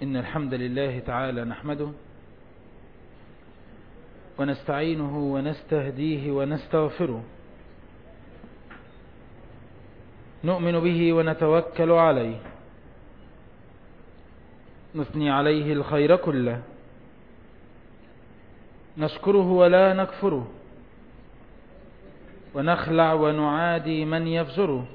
إن الحمد لله تعالى نحمده ونستعينه ونستهديه ونستغفره نؤمن به ونتوكل عليه نثني عليه الخير كله نشكره ولا نكفره ونخلع ونعادي من يفجره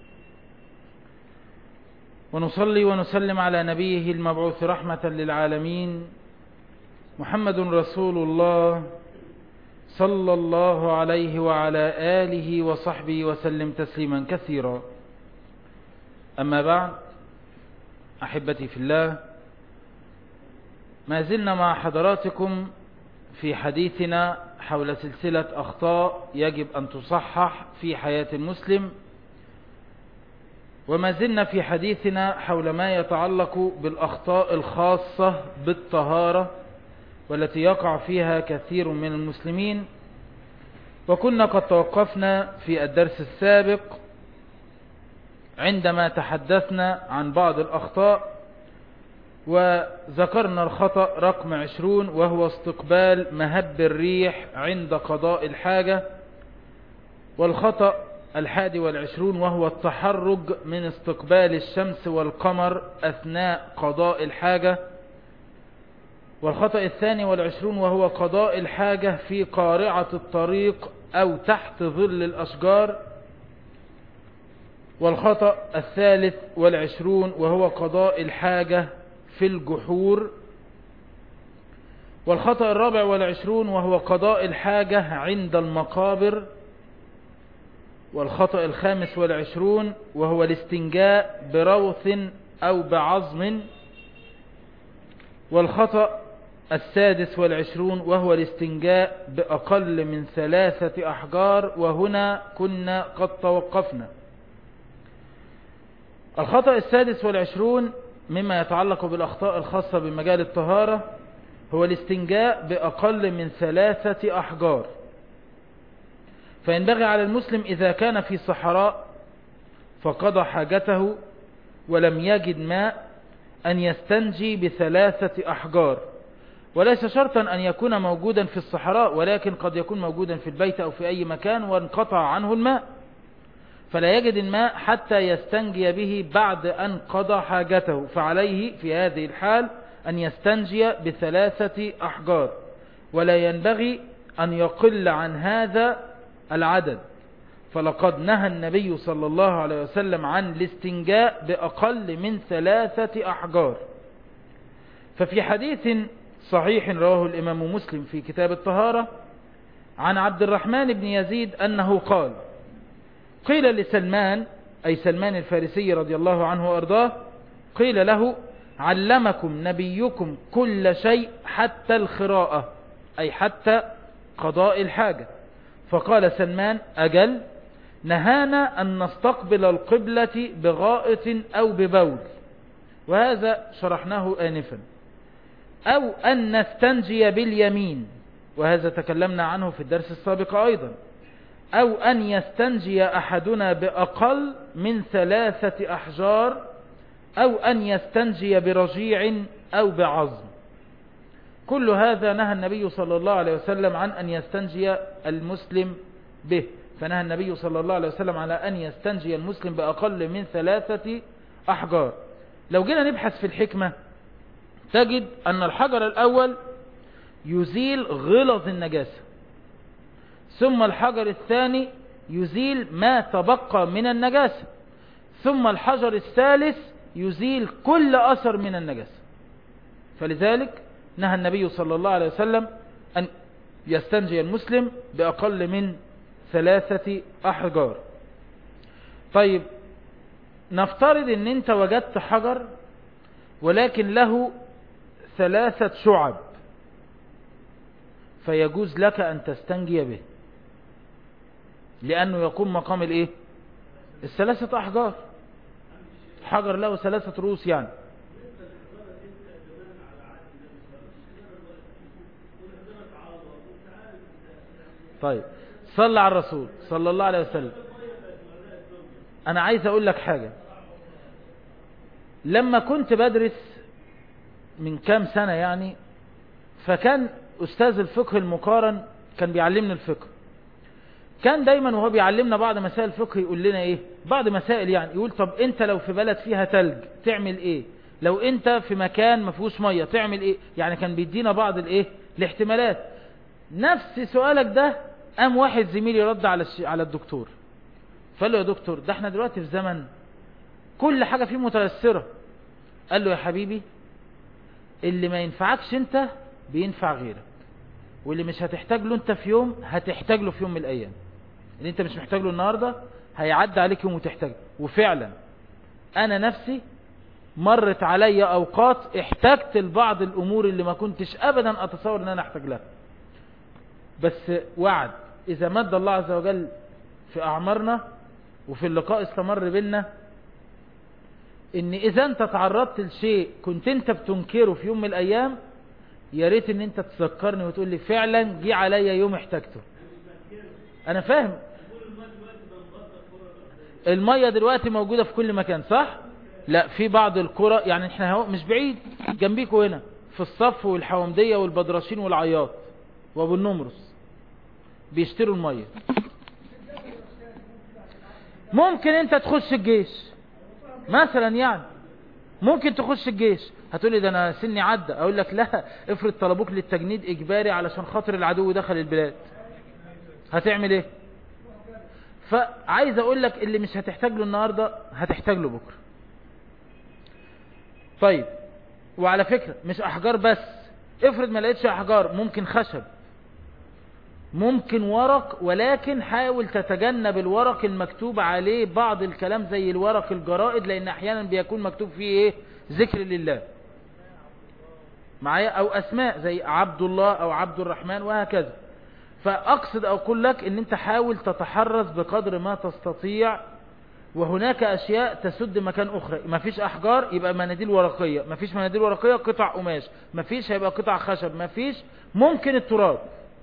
ونصلي ونسلم على نبيه المبعوث رحمة للعالمين محمد رسول الله صلى الله عليه وعلى آله وصحبه وسلم تسليما كثيرا أما بعد أحبتي في الله ما زلنا مع حضراتكم في حديثنا حول سلسلة أخطاء يجب أن تصحح في حياة المسلم وما زلنا في حديثنا حول ما يتعلق بالأخطاء الخاصة بالطهارة والتي يقع فيها كثير من المسلمين وكنا قد توقفنا في الدرس السابق عندما تحدثنا عن بعض الأخطاء وذكرنا الخطأ رقم عشرون وهو استقبال مهب الريح عند قضاء الحاجة والخطأ الحادي والعشرون وهو التحرج من استقبال الشمس والقمر أثناء قضاء الحاجة والخطأ الثاني والعشرون وهو قضاء الحاجة في قارعة الطريق أو تحت ظل الأشجار والخطأ الثالث والعشرون وهو قضاء الحاجة في الجحور والخطأ الرابع والعشرون وهو قضاء الحاجة عند المقابر والخطأ الخامس والعشرون وهو الاستنجاء بروث أو بعظم والخطأ السادس والعشرون وهو الاستنجاء بأقل من ثلاثة أحجار وهنا كنا قد توقفنا الخطأ السادس والعشرون مما يتعلق بالأخطاء الخاصة بمجال الطهارة هو الاستنجاء بأقل من ثلاثة أحجار فينبغي على المسلم إذا كان في صحراء فقضى حاجته ولم يجد ماء أن يستنجي بثلاثة أحجار وليس شرطا أن يكون موجودا في الصحراء ولكن قد يكون موجودا في البيت أو في أي مكان وانقطع عنه الماء فلا يجد الماء حتى يستنجي به بعد أن قضى حاجته فعليه في هذه الحال أن يستنجي بثلاثة أحجار ولا ينبغي أن يقل عن هذا العدد فلقد نهى النبي صلى الله عليه وسلم عن الاستنجاء بأقل من ثلاثة أحجار ففي حديث صحيح رواه الإمام مسلم في كتاب الطهارة عن عبد الرحمن بن يزيد أنه قال قيل لسلمان أي سلمان الفارسي رضي الله عنه وأرضاه قيل له علمكم نبيكم كل شيء حتى الخراءة أي حتى قضاء الحاجة فقال سلمان أجل نهانا أن نستقبل القبلة بغائط أو ببول وهذا شرحناه آنفا أو أن نستنجي باليمين وهذا تكلمنا عنه في الدرس السابق أيضا أو أن يستنجي أحدنا بأقل من ثلاثة أحجار أو أن يستنجي برجيع أو بعظم كل هذا نهى النبي صلى الله عليه وسلم عن أن يستنجي المسلم به فنهى النبي صلى الله عليه وسلم على أن يستنجي المسلم بأقل من ثلاثة أحجار لو جينا نبحث في الحكمة تجد أن الحجر الأول يزيل غلظ النجاسة ثم الحجر الثاني يزيل ما تبقى من النجاسة ثم الحجر الثالث يزيل كل أثر من النجاسة فلذلك نهى النبي صلى الله عليه وسلم أن يستنجي المسلم بأقل من ثلاثة أحجار طيب نفترض ان انت وجدت حجر ولكن له ثلاثة شعب فيجوز لك أن تستنجي به لأنه يقوم مقام الإيه الثلاثة أحجار حجر له ثلاثة رؤوس يعني طيب صلى على الرسول صلى الله عليه وسلم أنا عايز أقول لك حاجة لما كنت بدرس من كام سنة يعني فكان أستاذ الفقه المقارن كان بيعلمنا الفقه كان دايما وهو بيعلمنا بعض مسائل الفقه يقول لنا ايه بعض مسائل يعني يقول طب انت لو في بلد فيها تلج تعمل ايه لو انت في مكان ما فيهوش ميه تعمل ايه يعني كان بيدينا بعض الايه الاحتمالات نفس سؤالك ده قام واحد زميلي رد على الش... على الدكتور فقال له يا دكتور ده احنا دلوقتي في زمن كل حاجة فيه متيسرة قال له يا حبيبي اللي ما ينفعكش انت بينفع غيرك واللي مش هتحتاج له انت في يوم هتحتاج له في يوم من الايام اللي انت مش محتاج له النهاردة هيعدي عليك يوم وتحتاج وفعلا انا نفسي مرت علي اوقات احتجت لبعض الامور اللي ما كنتش ابدا اتصور ان انا احتاج لها بس وعد اذا مد الله عز وجل في اعمارنا وفي اللقاء استمر بينا ان اذا انت تعرضت لشيء كنت انت بتنكره في يوم من الايام يا ريت ان انت تذكرني وتقول لي فعلا جه عليا يوم احتاجته انا فاهم المية دلوقتي موجودة في كل مكان صح لا في بعض القرى يعني احنا هو مش بعيد جنبيكوا هنا في الصف والحومدية والبدرشين والعياط وابو النمرس بيشتروا المية ممكن انت تخش الجيش مثلا يعني ممكن تخش الجيش هتقولي ده انا سني عدى اقول لك لا افرض طلبوك للتجنيد اجباري علشان خاطر العدو دخل البلاد هتعمل ايه فعايز اقول لك اللي مش هتحتاج له النهاردة هتحتاج له بكرة طيب وعلى فكرة مش احجار بس افرض ما لقيتش احجار ممكن خشب ممكن ورق ولكن حاول تتجنب الورق المكتوب عليه بعض الكلام زي الورق الجرائد لان احيانا بيكون مكتوب فيه ايه ذكر لله معايا او اسماء زي عبد الله او عبد الرحمن وهكذا فاقصد اقول لك ان انت حاول تتحرز بقدر ما تستطيع وهناك اشياء تسد مكان اخرى ما فيش احجار يبقى مناديل ورقية ما فيش مناديل ورقية قطع قماش ما فيش هيبقى قطع خشب ما فيش ممكن التراب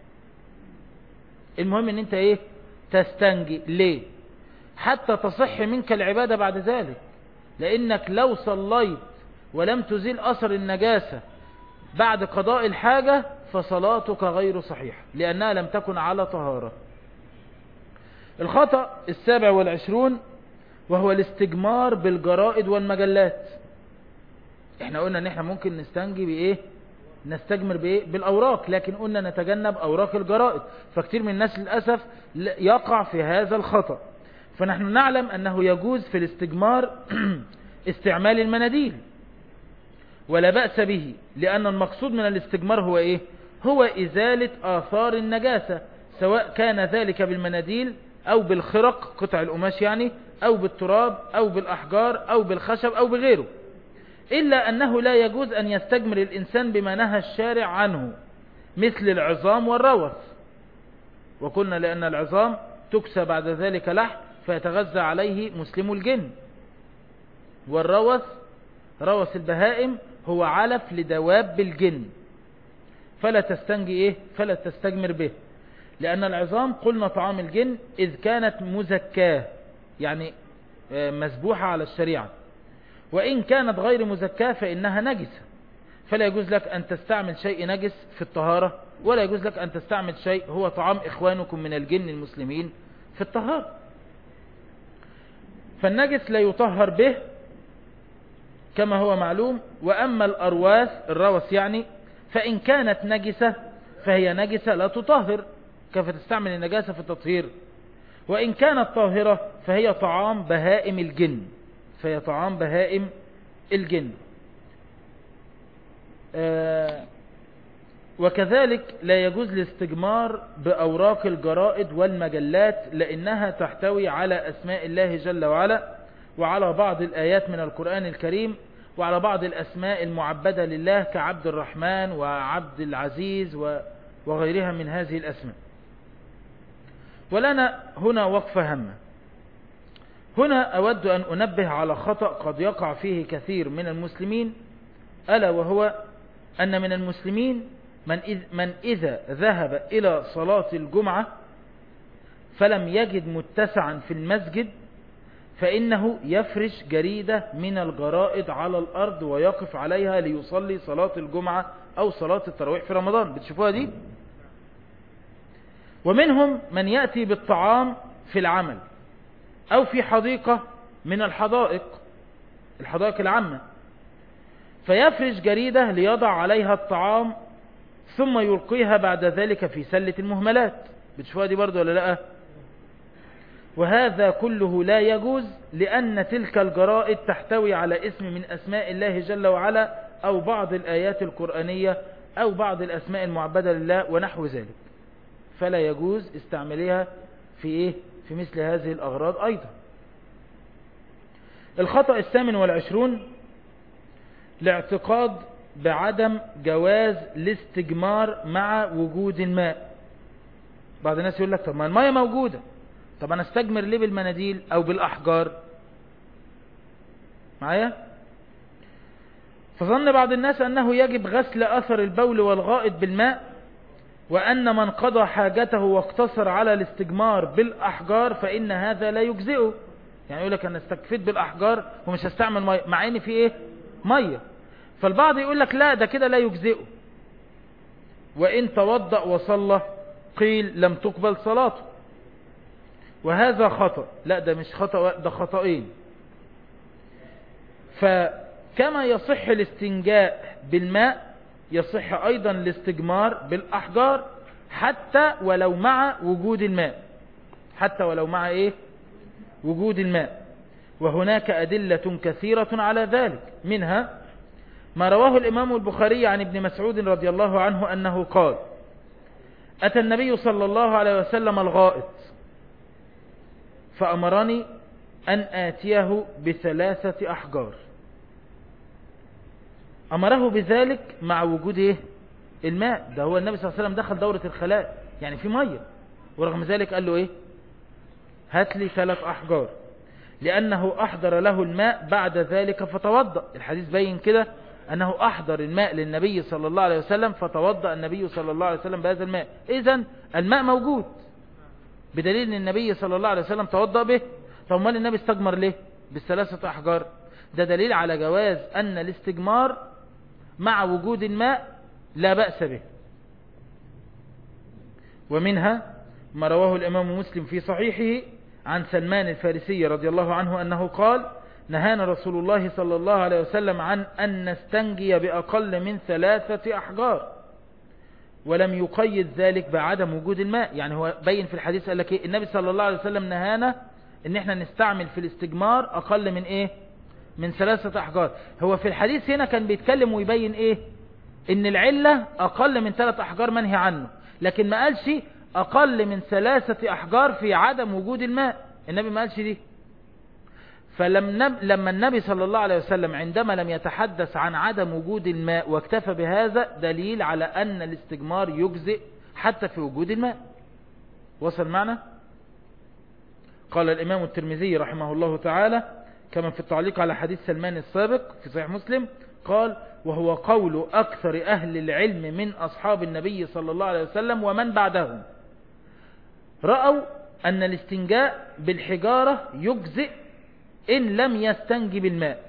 المهم ان انت ايه تستنجي ليه حتى تصح منك العبادة بعد ذلك لانك لو صليت ولم تزيل اثر النجاسة بعد قضاء الحاجة فصلاتك غير صحيحة لانها لم تكن على طهارة الخطأ السابع والعشرون وهو الاستجمار بالجرائد والمجلات احنا قلنا ان احنا ممكن نستنجي بايه نستجمر بايه بالاوراق لكن قلنا نتجنب اوراق الجرائد فكتير من الناس للأسف يقع في هذا الخطأ فنحن نعلم انه يجوز في الاستجمار استعمال المناديل ولا بأس به لان المقصود من الاستجمار هو ايه هو ازالة اثار النجاسة سواء كان ذلك بالمناديل او بالخرق قطع القماش يعني او بالتراب او بالاحجار او بالخشب او بغيره إلا أنه لا يجوز أن يستجمر الإنسان بما نهى الشارع عنه مثل العظام والروث وقلنا لأن العظام تكسى بعد ذلك لحم فيتغذى عليه مسلم الجن والروث روث البهائم هو علف لدواب الجن فلا تستنجي إيه فلا تستجمر به لأن العظام قلنا طعام الجن إذ كانت مزكاه يعني مذبوحة على الشريعة وإن كانت غير مزكاة فإنها نجسة فلا يجوز لك أن تستعمل شيء نجس في الطهارة ولا يجوز لك أن تستعمل شيء هو طعام إخوانكم من الجن المسلمين في الطهارة فالنجس لا يطهر به كما هو معلوم وأما الأرواث الروث يعني فإن كانت نجسة فهي نجسة لا تطهر كيف تستعمل النجاسة في التطهير وإن كانت طاهرة فهي طعام بهائم الجن فهي طعام بهائم الجن آه وكذلك لا يجوز الاستجمار بأوراق الجرائد والمجلات لأنها تحتوي على أسماء الله جل وعلا وعلى بعض الآيات من القرآن الكريم وعلى بعض الأسماء المعبدة لله كعبد الرحمن وعبد العزيز وغيرها من هذه الأسماء ولنا هنا وقفة هامة هنا أود أن أنبه على خطأ قد يقع فيه كثير من المسلمين ألا وهو أن من المسلمين من, إذ من إذا ذهب إلى صلاة الجمعة فلم يجد متسعا في المسجد فإنه يفرش جريدة من الجرائد على الأرض ويقف عليها ليصلي صلاة الجمعة أو صلاة التراويح في رمضان بتشوفوها دي ومنهم من يأتي بالطعام في العمل أو في حديقة من الحدائق الحدائق العامة فيفرش جريدة ليضع عليها الطعام ثم يلقيها بعد ذلك في سلة المهملات بتشوفوها دي برضو ولا لا وهذا كله لا يجوز لأن تلك الجرائد تحتوي على اسم من أسماء الله جل وعلا أو بعض الآيات القرآنية أو بعض الأسماء المعبدة لله ونحو ذلك فلا يجوز استعملها في إيه؟ في مثل هذه الأغراض أيضا الخطأ الثامن والعشرون الاعتقاد بعدم جواز الاستجمار مع وجود الماء بعض الناس يقول لك طب ما الماء موجودة طب انا استجمر ليه بالمناديل او بالاحجار معايا فظن بعض الناس انه يجب غسل اثر البول والغائط بالماء وان من قضى حاجته واقتصر على الاستجمار بالاحجار فان هذا لا يجزئه يعني يقول لك انا استكفيت بالاحجار ومش هستعمل مية مع ان في ايه مية فالبعض يقول لك لا ده كده لا يجزئه وان توضأ وصلى قيل لم تقبل صلاته وهذا خطأ لا ده مش خطأ ده خطأين فكما يصح الاستنجاء بالماء يصح أيضا الاستجمار بالأحجار حتى ولو مع وجود الماء حتى ولو مع إيه وجود الماء وهناك أدلة كثيرة على ذلك منها ما رواه الإمام البخاري عن ابن مسعود رضي الله عنه أنه قال أتى النبي صلى الله عليه وسلم الغائط فأمرني أن آتيه بثلاثة أحجار أمره بذلك مع وجود إيه؟ الماء ده هو النبي صلى الله عليه وسلم دخل دورة الخلاء يعني في مية ورغم ذلك قال له إيه هات لي ثلاث أحجار لأنه أحضر له الماء بعد ذلك فتوضأ الحديث بين كده أنه أحضر الماء للنبي صلى الله عليه وسلم فتوضأ النبي صلى الله عليه وسلم بهذا الماء إذن الماء موجود بدليل أن النبي صلى الله عليه وسلم توضأ به طب ما النبي استجمر ليه بالثلاثة أحجار ده دليل على جواز أن الاستجمار مع وجود الماء لا بأس به ومنها ما رواه الإمام مسلم في صحيحه عن سلمان الفارسي رضي الله عنه أنه قال نهانا رسول الله صلى الله عليه وسلم عن أن نستنجي بأقل من ثلاثة أحجار ولم يقيد ذلك بعدم وجود الماء يعني هو بين في الحديث قال لك إيه النبي صلى الله عليه وسلم نهانا ان احنا نستعمل في الاستجمار اقل من ايه من ثلاثة احجار هو في الحديث هنا كان بيتكلم ويبين ايه ان العلة اقل من ثلاثة احجار منهي عنه لكن ما قالش اقل من ثلاثة احجار في عدم وجود الماء النبي ما قالش دي فلما نب... لما النبي صلى الله عليه وسلم عندما لم يتحدث عن عدم وجود الماء واكتفى بهذا دليل على أن الاستجمار يجزئ حتى في وجود الماء وصل معنا قال الإمام الترمذي رحمه الله تعالى كما في التعليق على حديث سلمان السابق في صحيح مسلم قال وهو قول أكثر أهل العلم من أصحاب النبي صلى الله عليه وسلم ومن بعدهم رأوا أن الاستنجاء بالحجارة يجزئ إن لم يستنجي بالماء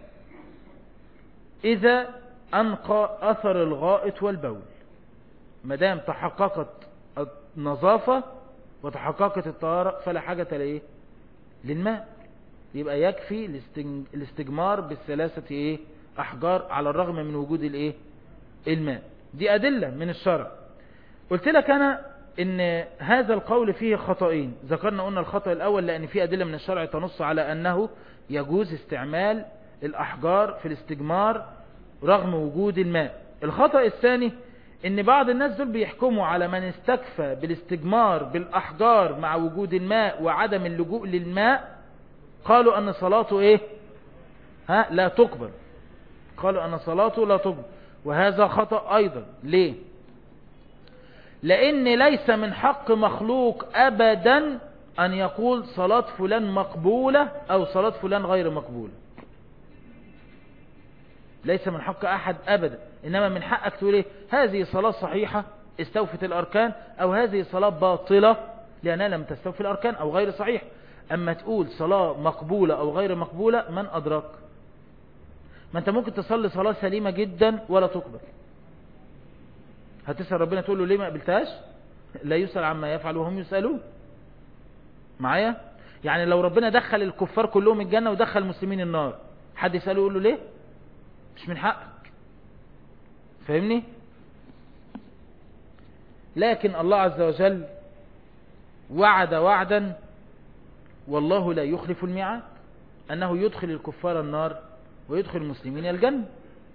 إذا أنقى أثر الغائط والبول مدام تحققت النظافة وتحققت الطهارة فلا حاجة لإيه للماء يبقى يكفي الاستجمار بالثلاثة إيه أحجار على الرغم من وجود الإيه الماء دي أدلة من الشرع قلت لك أنا ان هذا القول فيه خطأين ذكرنا قلنا الخطأ الأول لأن فيه أدلة من الشرع تنص على أنه يجوز استعمال الأحجار في الاستجمار رغم وجود الماء الخطأ الثاني ان بعض الناس دول بيحكموا على من استكفى بالاستجمار بالأحجار مع وجود الماء وعدم اللجوء للماء قالوا أن صلاته إيه ها لا تقبل قالوا أن صلاته لا تقبل وهذا خطأ أيضا ليه لأن ليس من حق مخلوق أبدا أن يقول صلاة فلان مقبولة أو صلاة فلان غير مقبولة ليس من حق أحد أبدا إنما من حقك تقول إيه هذه صلاة صحيحة استوفت الأركان أو هذه صلاة باطلة لأنها لم تستوفي الأركان أو غير صحيح أما تقول صلاة مقبولة أو غير مقبولة من أدرك ما أنت ممكن تصلي صلاة سليمة جدا ولا تقبل هتسأل ربنا تقول له ليه ما قبلتهاش لا يسأل عما يفعل وهم يسألون معايا يعني لو ربنا دخل الكفار كلهم الجنة ودخل المسلمين النار حد يسأله يقول له ليه مش من حقك فاهمني لكن الله عز وجل وعد وعدا والله لا يخلف الميعاد أنه يدخل الكفار النار ويدخل المسلمين الجنة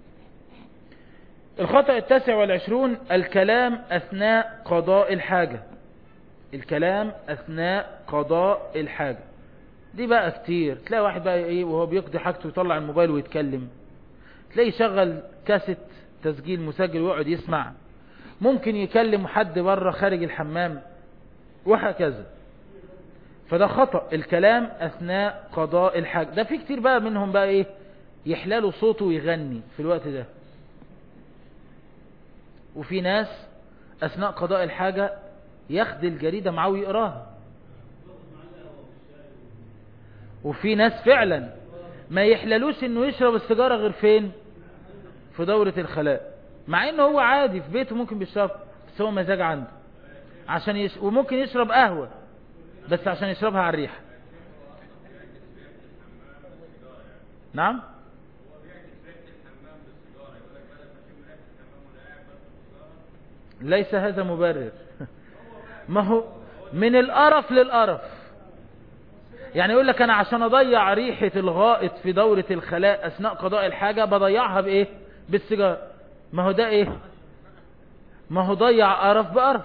الخطأ التاسع والعشرون الكلام أثناء قضاء الحاجة الكلام أثناء قضاء الحاجة دي بقى كتير تلاقي واحد بقى ايه وهو بيقضي حاجته يطلع الموبايل ويتكلم تلاقي شغل كاسيت تسجيل مسجل ويقعد يسمع ممكن يكلم حد بره خارج الحمام وهكذا فده خطأ الكلام أثناء قضاء الحاجة ده في كتير بقى منهم بقى ايه يحلالوا صوته ويغني في الوقت ده وفي ناس أثناء قضاء الحاجة ياخد الجريدة معاه ويقراها وفي ناس فعلا ما يحللوش انه يشرب السيجارة غير فين في دورة الخلاء مع انه هو عادي في بيته ممكن بيشرب بس هو مزاج عنده عشان يش... وممكن يشرب قهوة بس عشان يشربها على الريحة نعم ليس هذا مبرر ما هو من القرف للقرف يعني يقول لك انا عشان اضيع ريحة الغائط في دورة الخلاء اثناء قضاء الحاجة بضيعها بايه بالسيجار ما هو ده ايه ما هو ضيع قرف بقرف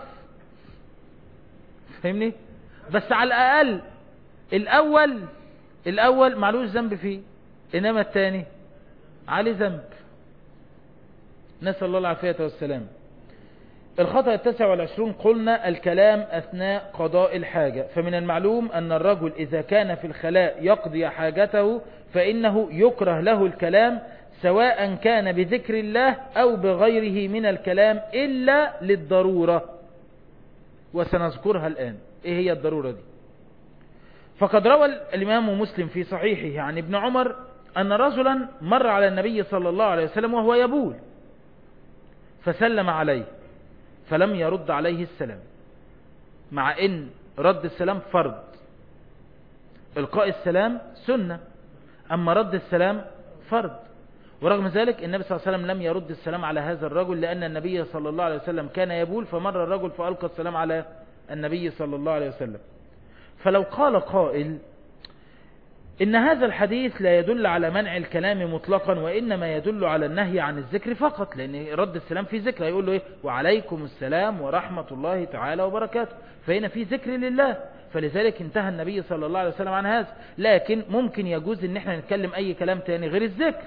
فاهمني بس على الاقل الاول الاول معلوش ذنب فيه انما الثاني عليه ذنب نسأل الله العافية والسلام الخطأ التاسع والعشرون قلنا الكلام أثناء قضاء الحاجة فمن المعلوم أن الرجل إذا كان في الخلاء يقضي حاجته فإنه يكره له الكلام سواء كان بذكر الله أو بغيره من الكلام إلا للضرورة وسنذكرها الآن إيه هي الضرورة دي فقد روى الإمام مسلم في صحيحه عن ابن عمر أن رجلا مر على النبي صلى الله عليه وسلم وهو يبول فسلم عليه فلم يرد عليه السلام مع ان رد السلام فرض القاء السلام سنة اما رد السلام فرض ورغم ذلك النبي صلى الله عليه وسلم لم يرد السلام على هذا الرجل لان النبي صلى الله عليه وسلم كان يبول فمر الرجل فألقى السلام على النبي صلى الله عليه وسلم فلو قال قائل إن هذا الحديث لا يدل على منع الكلام مطلقا وإنما يدل على النهي عن الذكر فقط لأن رد السلام في ذكر يقول له إيه وعليكم السلام ورحمة الله تعالى وبركاته فهنا في ذكر لله فلذلك انتهى النبي صلى الله عليه وسلم عن هذا لكن ممكن يجوز ان احنا نتكلم اي كلام تاني غير الذكر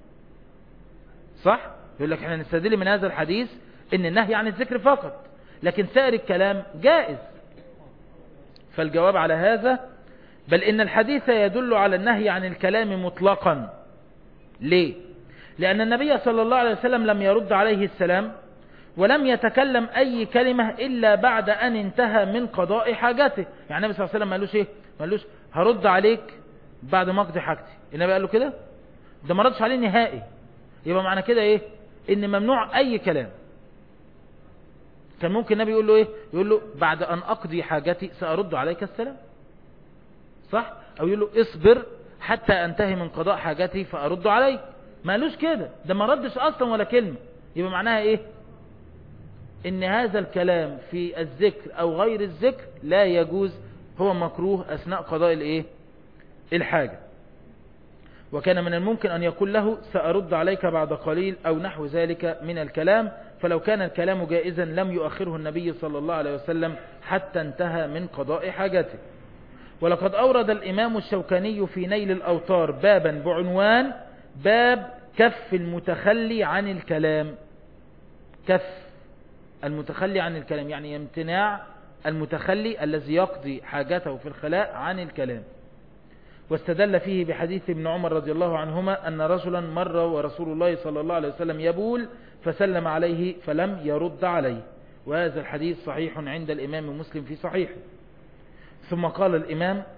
صح يقول لك احنا نستدل من هذا الحديث ان النهي عن الذكر فقط لكن سائر الكلام جائز فالجواب على هذا بل إن الحديث يدل على النهي عن الكلام مطلقا ليه؟ لأن النبي صلى الله عليه وسلم لم يرد عليه السلام ولم يتكلم أي كلمة إلا بعد أن انتهى من قضاء حاجته يعني النبي صلى الله عليه وسلم ما قالوش إيه؟ ما قالوش هرد عليك بعد ما أقضي حاجتي النبي قال له كده ده ما ردش عليه نهائي يبقى معنى كده إيه إن ممنوع أي كلام كان ممكن النبي يقول له إيه يقول له بعد أن أقضي حاجتي سأرد عليك السلام صح او يقول له اصبر حتى انتهي من قضاء حاجتي فارد عليك ما قالوش كده ده ما ردش اصلا ولا كلمة يبقى معناها ايه ان هذا الكلام في الذكر او غير الذكر لا يجوز هو مكروه اثناء قضاء الايه الحاجة وكان من الممكن ان يقول له سأرد عليك بعد قليل او نحو ذلك من الكلام فلو كان الكلام جائزا لم يؤخره النبي صلى الله عليه وسلم حتى انتهى من قضاء حاجته ولقد أورد الإمام الشوكاني في نيل الأوطار بابا بعنوان باب كف المتخلي عن الكلام كف المتخلي عن الكلام يعني امتناع المتخلي الذي يقضي حاجته في الخلاء عن الكلام واستدل فيه بحديث ابن عمر رضي الله عنهما أن رجلا مر ورسول الله صلى الله عليه وسلم يبول فسلم عليه فلم يرد عليه وهذا الحديث صحيح عند الإمام مسلم في صحيحه ثم قال الإمام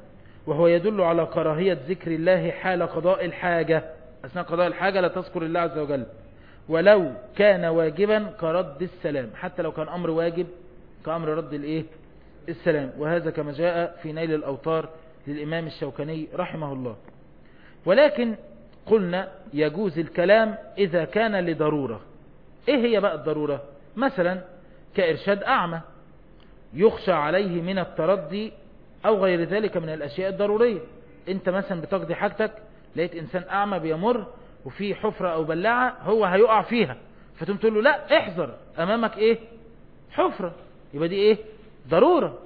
وهو يدل على كراهية ذكر الله حال قضاء الحاجة أثناء قضاء الحاجة لا تذكر الله عز وجل ولو كان واجبا كرد السلام حتى لو كان أمر واجب كأمر رد الإيه السلام وهذا كما جاء في نيل الأوطار للإمام الشوكاني رحمه الله ولكن قلنا يجوز الكلام إذا كان لضرورة إيه هي بقى الضرورة مثلا كإرشاد أعمى يخشى عليه من التردي أو غير ذلك من الأشياء الضرورية أنت مثلا بتقضي حاجتك لقيت إنسان أعمى بيمر وفي حفرة أو بلاعة هو هيقع فيها فتقوم تقول له لا احذر أمامك إيه حفرة يبقى دي إيه ضرورة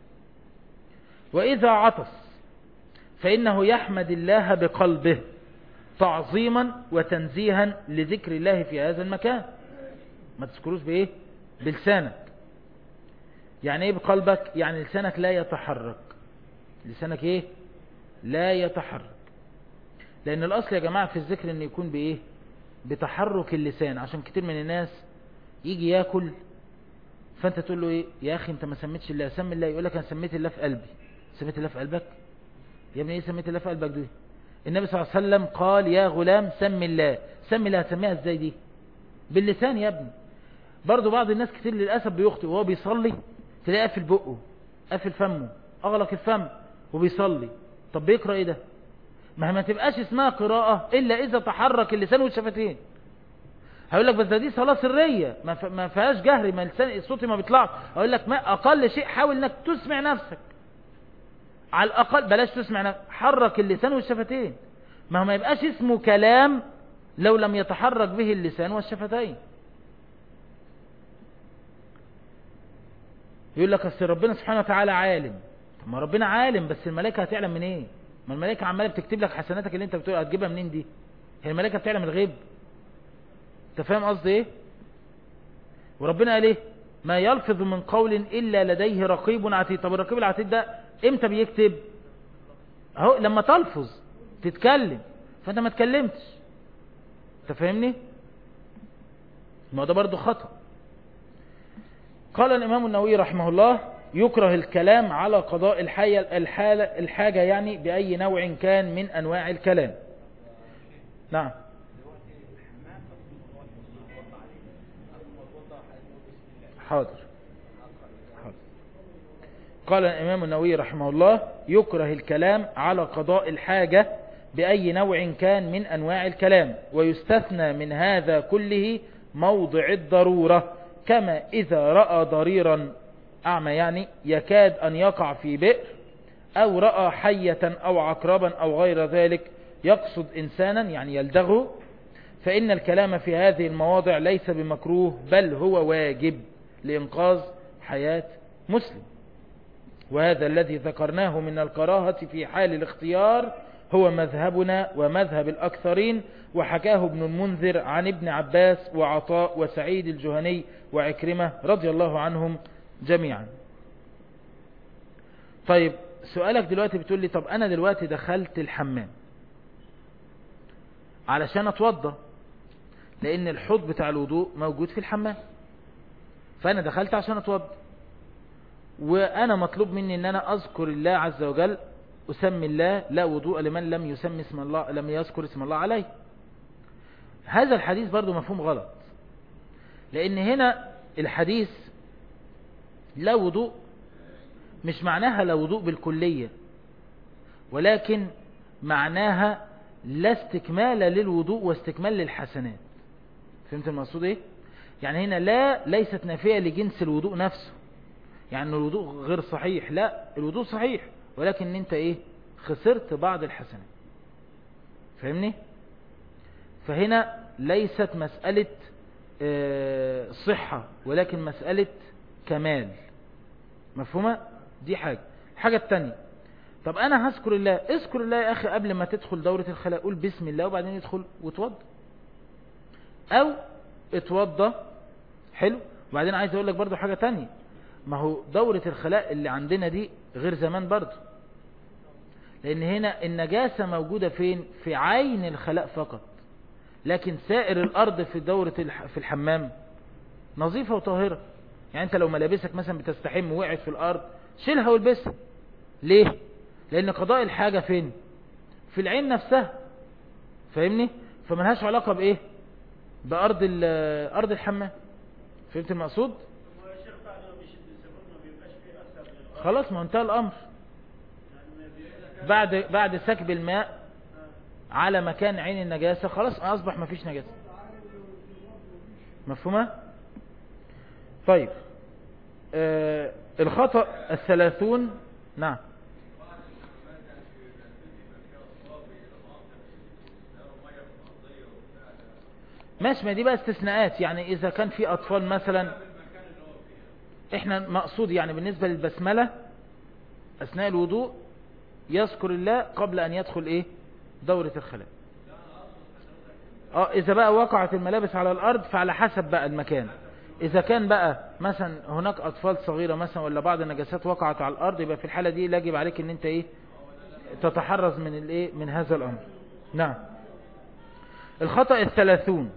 وإذا عطس فإنه يحمد الله بقلبه تعظيما وتنزيها لذكر الله في هذا المكان ما تذكروش بإيه بلسانك يعني ايه بقلبك يعني لسانك لا يتحرك لسانك ايه لا يتحرك لان الاصل يا جماعة في الذكر ان يكون بايه بتحرك اللسان عشان كتير من الناس يجي ياكل فانت تقول له ايه يا اخي انت ما سميتش الله سمي الله يقول لك انا سميت الله في قلبي سميت الله في قلبك يا ابني ايه سميت الله في قلبك دي النبي صلى الله عليه وسلم قال يا غلام سمي الله سمي الله هتسميها ازاي دي باللسان يا ابني برضو بعض الناس كتير للأسف بيخطئ وهو بيصلي تلاقيه قافل بقه قافل فمه أغلق الفم وبيصلي طب بيقرأ ايه ده ما هي ما تبقاش اسمها قراءة إلا إذا تحرك اللسان والشفتين هقول لك بس ده دي صلاة سرية ما ما فيهاش جهري ما لسان الصوت ما بيطلعش اقول لك ما اقل شيء حاول انك تسمع نفسك على الاقل بلاش تسمع نفسك حرك اللسان والشفتين ما هو ما يبقاش اسمه كلام لو لم يتحرك به اللسان والشفتين يقول لك اصل ربنا سبحانه وتعالى عالم طب ما ربنا عالم بس الملائكه هتعلم منين ايه؟ ما الملائكه عماله بتكتب لك حسناتك اللي انت بتقول هتجيبها منين دي هي الملائكه بتعلم الغيب انت فاهم قصدي ايه وربنا قال ايه ما يلفظ من قول الا لديه رقيب عتيد طب الرقيب العتيد ده امتى بيكتب اهو لما تلفظ تتكلم فانت ما تكلمتش انت فاهمني ما ده برضو خطأ قال الإمام النووي رحمه الله يكره الكلام على قضاء الحاجة, الحالة الحاجة يعني بأي نوع كان من أنواع الكلام نعم حاضر حاضر قال الإمام النووي رحمه الله يكره الكلام على قضاء الحاجة بأي نوع كان من أنواع الكلام ويستثنى من هذا كله موضع الضرورة كما إذا رأى ضريرا أعمى يعني يكاد أن يقع في بئر أو رأى حية أو عقربا أو غير ذلك يقصد إنسانا يعني يلدغه فإن الكلام في هذه المواضع ليس بمكروه بل هو واجب لإنقاذ حياة مسلم وهذا الذي ذكرناه من الكراهة في حال الاختيار هو مذهبنا ومذهب الأكثرين وحكاه ابن المنذر عن ابن عباس وعطاء وسعيد الجهني وعكرمة رضي الله عنهم جميعا طيب سؤالك دلوقتي بتقول لي طب أنا دلوقتي دخلت الحمام علشان أتوضى لأن الحوض بتاع الوضوء موجود في الحمام فأنا دخلت عشان أتوضى وأنا مطلوب مني أن أنا أذكر الله عز وجل أسمي الله لا وضوء لمن لم يسمي اسم الله لم يذكر اسم الله عليه هذا الحديث برضو مفهوم غلط لأن هنا الحديث لا وضوء مش معناها لا وضوء بالكلية ولكن معناها لا استكمال للوضوء واستكمال للحسنات فهمت المقصود ايه يعني هنا لا ليست نافية لجنس الوضوء نفسه يعني الوضوء غير صحيح لا الوضوء صحيح ولكن انت ايه خسرت بعض الحسنات فاهمني فهنا ليست مسألة صحة ولكن مسألة كمال مفهومة دي حاجة الحاجة التانية طب انا هذكر الله اذكر الله يا اخي قبل ما تدخل دورة الخلاء قول بسم الله وبعدين يدخل وتوضى او اتوضى حلو وبعدين عايز اقول لك برضو حاجة تانية ما هو دورة الخلاء اللي عندنا دي غير زمان برضو لان هنا النجاسة موجودة فين في عين الخلاء فقط لكن سائر الارض في دورة في الحمام نظيفة وطاهرة يعني انت لو ملابسك مثلا بتستحم وقعت في الارض شيلها والبسها ليه لان قضاء الحاجة فين في العين نفسها فاهمني فملهاش علاقة بايه بارض ارض الحمام فهمت المقصود خلاص ما انتهى الامر بعد بعد سكب الماء على مكان عين النجاسة خلاص اصبح ما فيش نجاسة مفهومة طيب آه الخطأ الثلاثون نعم ماشي ما دي بقى استثناءات يعني اذا كان في اطفال مثلا احنا مقصود يعني بالنسبة للبسملة اثناء الوضوء يذكر الله قبل ان يدخل ايه دورة الخلاء اه اذا بقى وقعت الملابس على الارض فعلى حسب بقى المكان اذا كان بقى مثلا هناك اطفال صغيرة مثلا ولا بعض النجاسات وقعت على الارض يبقى في الحالة دي يجب عليك ان انت ايه تتحرز من الايه من هذا الامر نعم الخطأ الثلاثون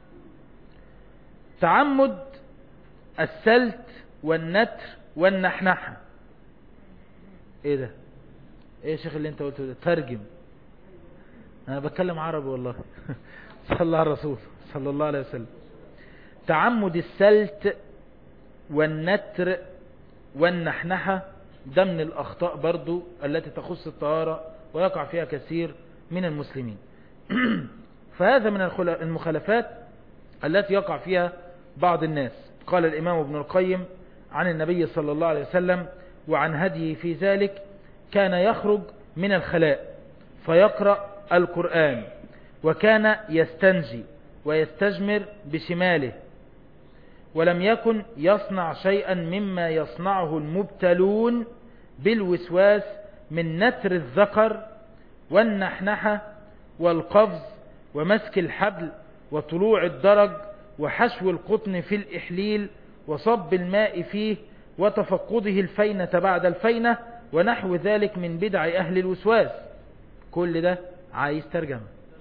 تعمد السلت والنتر والنحنحة ايه ده ايه يا شيخ اللي انت قلته ده ترجم انا بتكلم عربي والله صلى الله على الرسول صلى الله عليه وسلم تعمد السلت والنتر والنحنحة ده من الأخطاء برضو التي تخص الطهارة ويقع فيها كثير من المسلمين فهذا من المخالفات التي يقع فيها بعض الناس قال الإمام ابن القيم عن النبي صلى الله عليه وسلم وعن هديه في ذلك كان يخرج من الخلاء فيقرأ القرآن وكان يستنجي ويستجمر بشماله ولم يكن يصنع شيئا مما يصنعه المبتلون بالوسواس من نتر الذكر والنحنحة والقفز ومسك الحبل وطلوع الدرج وحشو القطن في الإحليل وصب الماء فيه وتفقده الفينة بعد الفينة ونحو ذلك من بدع أهل الوسواس كل ده عايز ترجمة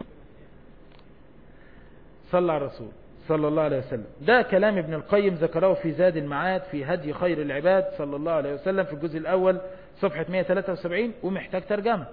صلى على الرسول صلى الله عليه وسلم ده كلام ابن القيم ذكره في زاد المعاد في هدي خير العباد صلى الله عليه وسلم في الجزء الأول صفحة 173 ومحتاج ترجمة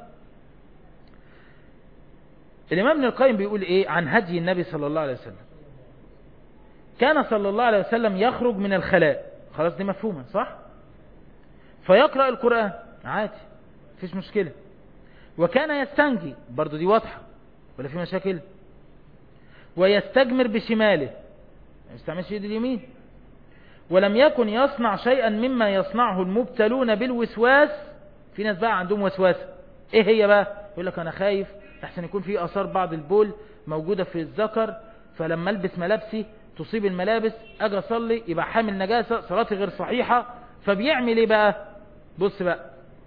الإمام ابن القيم بيقول إيه عن هدي النبي صلى الله عليه وسلم كان صلى الله عليه وسلم يخرج من الخلاء خلاص دي مفهومة صح فيقرأ القرآن عادي مفيش مشكلة وكان يستنجي برضو دي واضحة ولا في مشاكل ويستجمر بشماله ما يستعملش يد اليمين ولم يكن يصنع شيئا مما يصنعه المبتلون بالوسواس في ناس بقى عندهم وسواسة ايه هي بقى يقول لك انا خايف احسن يكون في اثار بعض البول موجودة في الذكر فلما البس ملابسي تصيب الملابس اجي اصلي يبقى حامل نجاسة صلاتي غير صحيحة فبيعمل ايه بقى بص بقى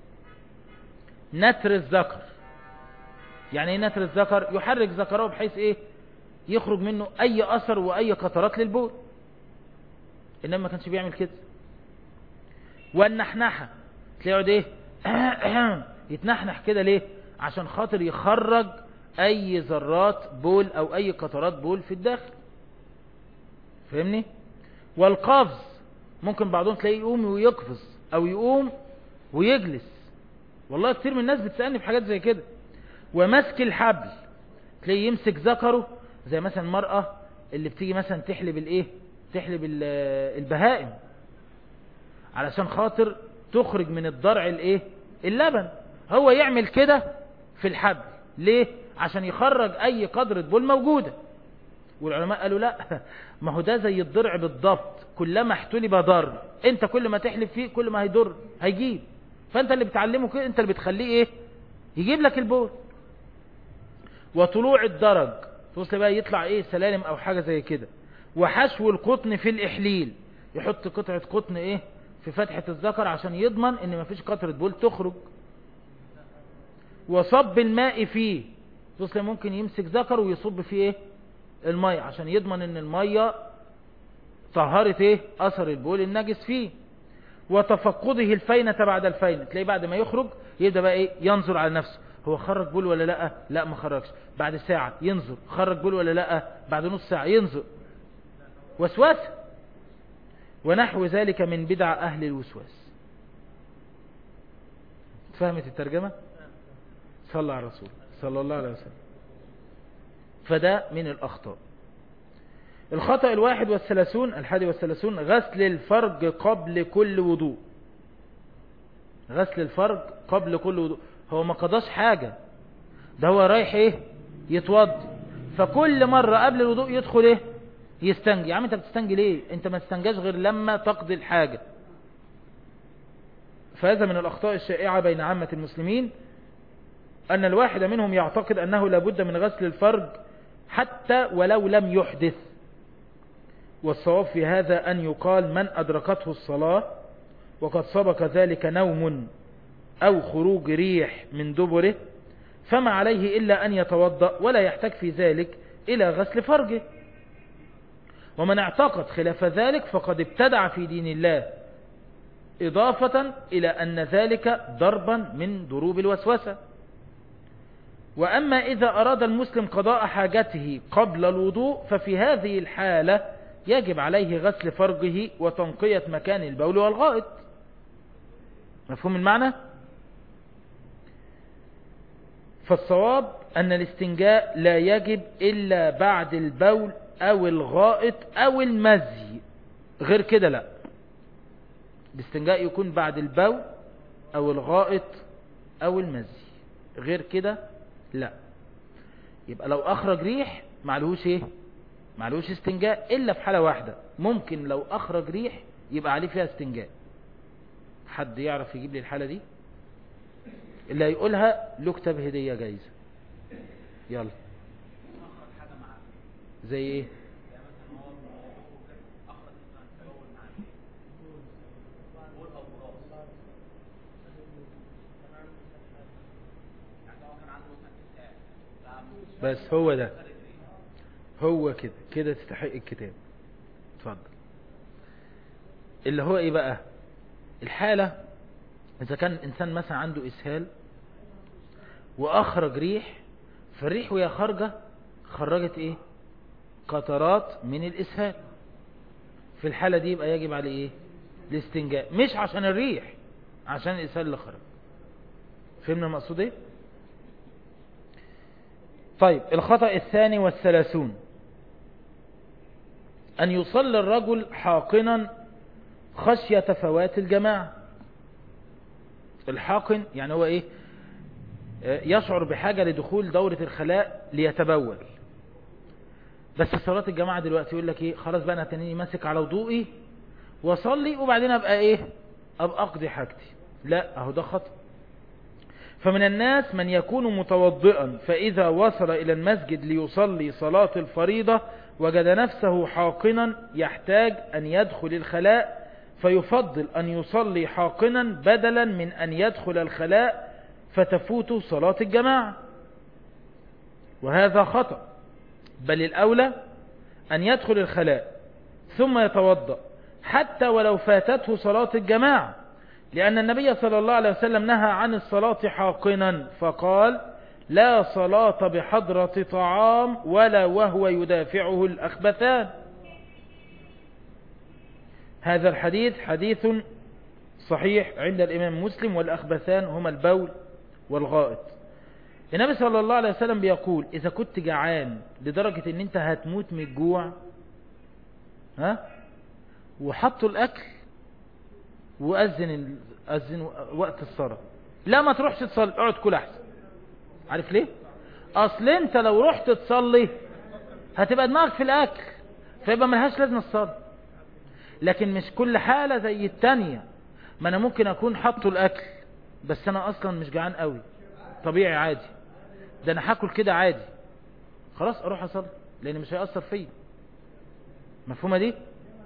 نتر الذكر يعني ايه نتر الذكر يحرك ذكره بحيث ايه يخرج منه اي اثر واي قطرات للبول انما ما كانش بيعمل كده والنحنحة تلاقي ايه يتنحنح كده ليه عشان خاطر يخرج اي ذرات بول او اي قطرات بول في الداخل فاهمني والقفز ممكن بعضهم تلاقيه يقوم ويقفز او يقوم ويجلس والله كتير من الناس بتسألني في حاجات زي كده ومسك الحبل تلاقيه يمسك ذكره زي مثلا المرأة اللي بتيجي مثلا تحلب الايه تحلب البهائم علشان خاطر تخرج من الضرع الايه اللبن هو يعمل كده في الحبل ليه عشان يخرج اي قدرة بول موجودة والعلماء قالوا لا ما هو ده زي الضرع بالضبط كلما احتلب ضر انت كل ما تحلب فيه كل ما هيضر هيجيب فانت اللي بتعلمه كده انت اللي بتخليه ايه يجيب لك البول وطلوع الدرج توصل بقى يطلع ايه سلالم او حاجة زي كده وحشو القطن في الاحليل يحط قطعة قطن ايه في فتحة الذكر عشان يضمن ان مفيش قطرة بول تخرج وصب الماء فيه توصل ممكن يمسك ذكر ويصب فيه ايه المية عشان يضمن ان المية طهرت ايه اثر البول النجس فيه وتفقده الفينة بعد الفينة تلاقيه بعد ما يخرج يبدأ بقى ايه ينظر على نفسه هو خرج بول ولا لا لا ما خرجش بعد ساعة ينظر خرج بول ولا لا بعد نص ساعة ينظر وسواس ونحو ذلك من بدع أهل الوسواس فهمت الترجمة صلى على الرسول صلى الله عليه وسلم فده من الأخطاء الخطأ الواحد والثلاثون الحادي والثلاثون غسل الفرج قبل كل وضوء غسل الفرج قبل كل وضوء هو ما قضاش حاجة ده هو رايح ايه يتوضي فكل مرة قبل الوضوء يدخل ايه يستنجي يا عم انت بتستنجي ليه انت ما تستنجاش غير لما تقضي الحاجة فهذا من الأخطاء الشائعة بين عامة المسلمين أن الواحد منهم يعتقد أنه لابد من غسل الفرج حتى ولو لم يحدث والصواب في هذا أن يقال من أدركته الصلاة وقد سبق ذلك نوم أو خروج ريح من دبره فما عليه إلا أن يتوضأ ولا يحتاج في ذلك إلى غسل فرجه ومن اعتقد خلاف ذلك فقد ابتدع في دين الله إضافة إلى أن ذلك ضربا من ضروب الوسوسة وأما إذا أراد المسلم قضاء حاجته قبل الوضوء ففي هذه الحالة يجب عليه غسل فرجه وتنقية مكان البول والغائط مفهوم المعنى؟ فالصواب أن الاستنجاء لا يجب إلا بعد البول أو الغائط أو المزي غير كده لا الاستنجاء يكون بعد البول أو الغائط أو المزي غير كده لا يبقى لو أخرج ريح معلهوش إيه معلهوش استنجاء إلا في حالة واحدة ممكن لو أخرج ريح يبقى عليه فيها استنجاء حد يعرف يجيب لي الحالة دي اللي هيقولها له كتاب هدية جايزة يلا زي ايه بس هو ده هو كده كده تستحق الكتاب اتفضل اللي هو ايه بقى الحالة اذا كان الانسان مثلا عنده اسهال واخرج ريح فالريح وهي خارجة خرجت ايه قطرات من الاسهال في الحالة دي يبقى يجب عليه ايه الاستنجاء مش عشان الريح عشان الاسهال اللي خرج فهمنا المقصود ايه طيب الخطأ الثاني والثلاثون أن يصلي الرجل حاقنا خشية فوات الجماعة الحاقن يعني هو إيه يشعر بحاجة لدخول دورة الخلاء ليتبول بس صلاة الجماعة دلوقتي يقول لك إيه خلاص بقى أنا تنيني ماسك على وضوئي وصلي وبعدين أبقى إيه أبقى أقضي حاجتي لا أهو ده خطأ فمن الناس من يكون متوضئا فإذا وصل إلى المسجد ليصلي صلاة الفريضة وجد نفسه حاقنا يحتاج أن يدخل الخلاء فيفضل أن يصلي حاقنا بدلا من أن يدخل الخلاء فتفوت صلاة الجماعة وهذا خطأ بل الأولى أن يدخل الخلاء ثم يتوضأ حتى ولو فاتته صلاة الجماعة لأن النبي صلى الله عليه وسلم نهى عن الصلاة حاقنا فقال لا صلاة بحضرة طعام ولا وهو يدافعه الأخبثان هذا الحديث حديث صحيح عند الإمام مسلم والأخبثان هما البول والغائط النبي صلى الله عليه وسلم بيقول إذا كنت جعان لدرجة ان انت هتموت من الجوع ها وحطوا الأكل وأذن أذن وقت الصلاة لا ما تروحش تصلي اقعد كل أحسن عارف ليه أصل أنت لو رحت تصلي هتبقى دماغك في الأكل فيبقى ملهاش لازمة الصلاة لكن مش كل حالة زي التانية ما أنا ممكن أكون حطوا الأكل بس أنا أصلا مش جعان قوي طبيعي عادي ده أنا هاكل كده عادي خلاص أروح أصلي لأن مش هيأثر فيا مفهومة دي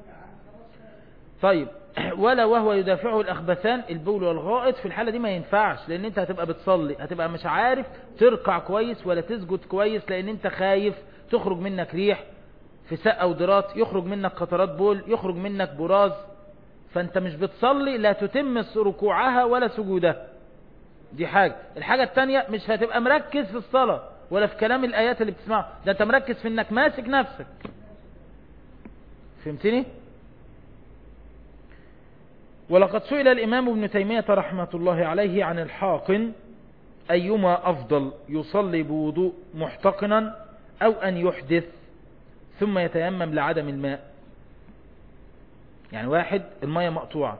طيب ولا وهو يدافعه الأخبثان البول والغائط في الحالة دي ما ينفعش لأن انت هتبقى بتصلي هتبقى مش عارف تركع كويس ولا تسجد كويس لأن انت خايف تخرج منك ريح في سقة ودرات يخرج منك قطرات بول يخرج منك براز فانت مش بتصلي لا تتم ركوعها ولا سجودها دي حاجة الحاجة التانية مش هتبقى مركز في الصلاة ولا في كلام الآيات اللي بتسمعها ده انت مركز في انك ماسك نفسك فهمتني؟ ولقد سئل الإمام ابن تيمية رحمة الله عليه عن الحاقن أيما أفضل يصلي بوضوء محتقنا أو أن يحدث ثم يتيمم لعدم الماء يعني واحد المية مقطوعة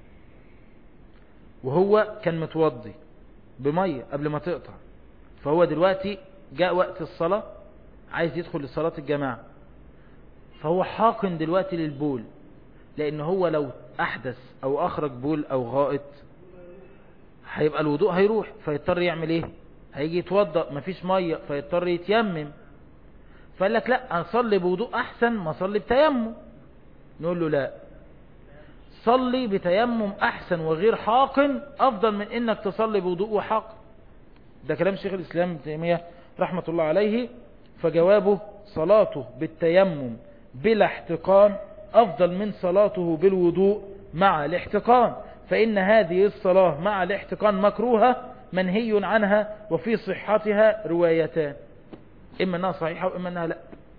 وهو كان متوضي بمية قبل ما تقطع فهو دلوقتي جاء وقت الصلاة عايز يدخل لصلاة الجماعة فهو حاقن دلوقتي للبول لأن هو لو أحدث أو أخرج بول أو غائط هيبقى الوضوء هيروح فيضطر يعمل إيه هيجي يتوضأ مفيش مية فيضطر يتيمم فقال لك لا أصلي بوضوء أحسن ما أصلي بتيمم نقول له لا صلي بتيمم أحسن وغير حاقن أفضل من إنك تصلي بوضوء وحاقن ده كلام شيخ الإسلام ابن تيمية رحمة الله عليه فجوابه صلاته بالتيمم بلا احتقان أفضل من صلاته بالوضوء مع الاحتقان فإن هذه الصلاة مع الاحتقان مكروهة منهي عنها وفي صحتها روايتان إما أنها صحيحة وإما أنها لا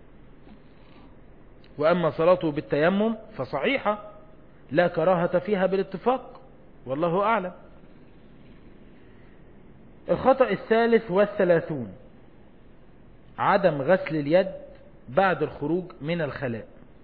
وأما صلاته بالتيمم فصحيحة لا كراهة فيها بالاتفاق والله أعلم الخطأ الثالث والثلاثون عدم غسل اليد بعد الخروج من الخلاء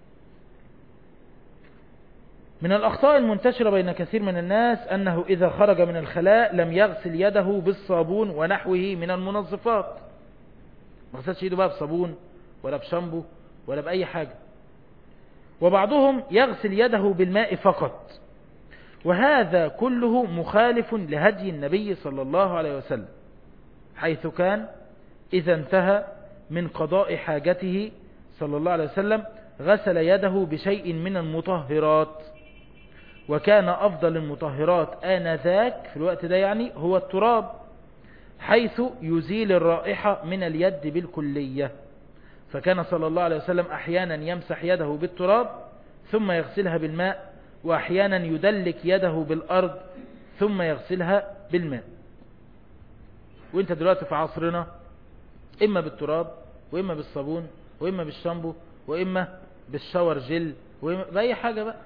من الأخطاء المنتشرة بين كثير من الناس أنه إذا خرج من الخلاء لم يغسل يده بالصابون ونحوه من المنظفات ما غسلش يده بقى بصابون ولا بشامبو ولا بأي حاجة وبعضهم يغسل يده بالماء فقط وهذا كله مخالف لهدي النبي صلى الله عليه وسلم حيث كان إذا انتهى من قضاء حاجته صلى الله عليه وسلم غسل يده بشيء من المطهرات وكان أفضل المطهرات آنذاك في الوقت ده يعني هو التراب حيث يزيل الرائحة من اليد بالكلية فكان صلى الله عليه وسلم أحيانا يمسح يده بالتراب ثم يغسلها بالماء وأحيانا يدلك يده بالأرض ثم يغسلها بالماء وانت دلوقتي في عصرنا إما بالتراب وإما بالصابون وإما بالشامبو وإما بالشاور جل وإما بأي حاجة بقى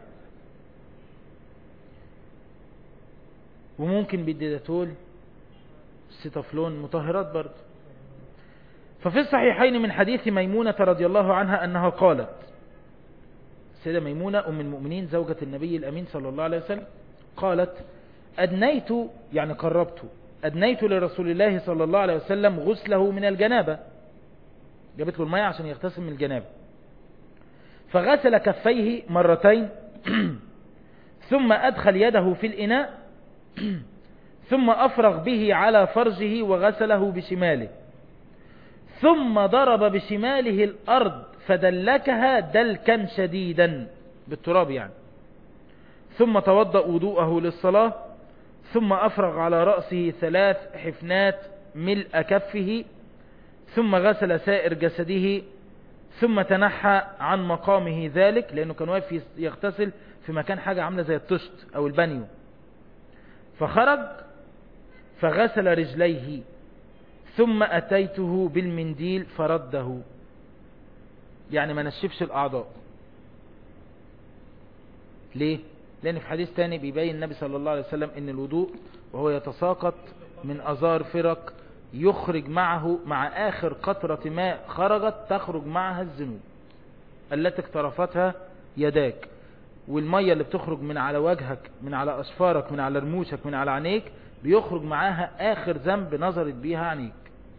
وممكن بالديداتول السيتافلون مطهرات برضه ففي الصحيحين من حديث ميمونة رضي الله عنها أنها قالت السيدة ميمونة أم المؤمنين زوجة النبي الأمين صلى الله عليه وسلم قالت أدنيت يعني قربت أدنيت لرسول الله صلى الله عليه وسلم غسله من الجنابة جابت له المية عشان يغتسل من الجنابة فغسل كفيه مرتين ثم أدخل يده في الإناء ثم أفرغ به على فرجه وغسله بشماله ثم ضرب بشماله الأرض فدلكها دلكا شديدا بالتراب يعني ثم توضأ وضوءه للصلاة ثم أفرغ على رأسه ثلاث حفنات ملء كفه ثم غسل سائر جسده ثم تنحى عن مقامه ذلك لأنه كان واقف يغتسل في مكان حاجة عاملة زي الطشت أو البانيو فخرج فغسل رجليه ثم أتيته بالمنديل فرده يعني ما نشفش الأعضاء ليه؟ لأن في حديث تاني بيبين النبي صلى الله عليه وسلم أن الوضوء وهو يتساقط من أزار فرق يخرج معه مع آخر قطرة ماء خرجت تخرج معها الذنوب التي اقترفتها يداك والمية اللي بتخرج من على وجهك من على أصفارك من على رموشك من على عينيك بيخرج معاها آخر ذنب نظرت بيها عينيك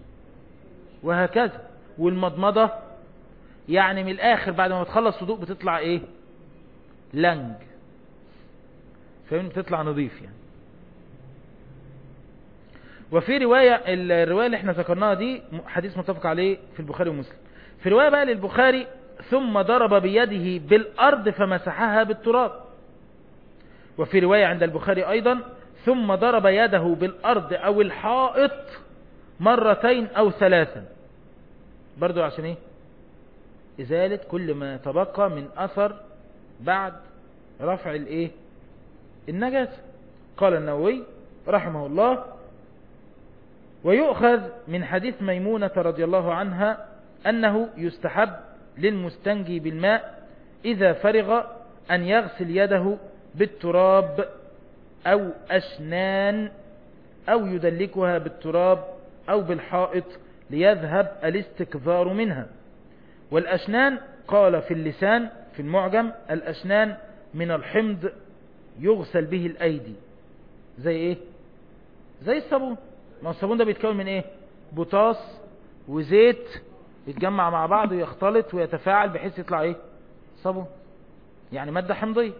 وهكذا والمضمضة يعني من الآخر بعد ما بتخلص وضوء بتطلع إيه لنج فاهم بتطلع نظيف يعني وفي رواية الرواية اللي احنا ذكرناها دي حديث متفق عليه في البخاري ومسلم في رواية بقى للبخاري ثم ضرب بيده بالأرض فمسحها بالتراب وفي رواية عند البخاري أيضا ثم ضرب يده بالأرض أو الحائط مرتين أو ثلاثا برضو عشان ايه إزالة كل ما تبقى من أثر بعد رفع الايه النجاسة قال النووي رحمه الله ويؤخذ من حديث ميمونة رضي الله عنها أنه يستحب للمستنجي بالماء إذا فرغ أن يغسل يده بالتراب أو أشنان أو يدلكها بالتراب أو بالحائط ليذهب الاستكثار منها والأشنان قال في اللسان في المعجم الأشنان من الحمض يغسل به الأيدي زي إيه زي الصابون ما الصابون ده بيتكون من إيه بوتاس وزيت يتجمع مع بعض ويختلط ويتفاعل بحيث يطلع إيه صابون يعني مادة حمضية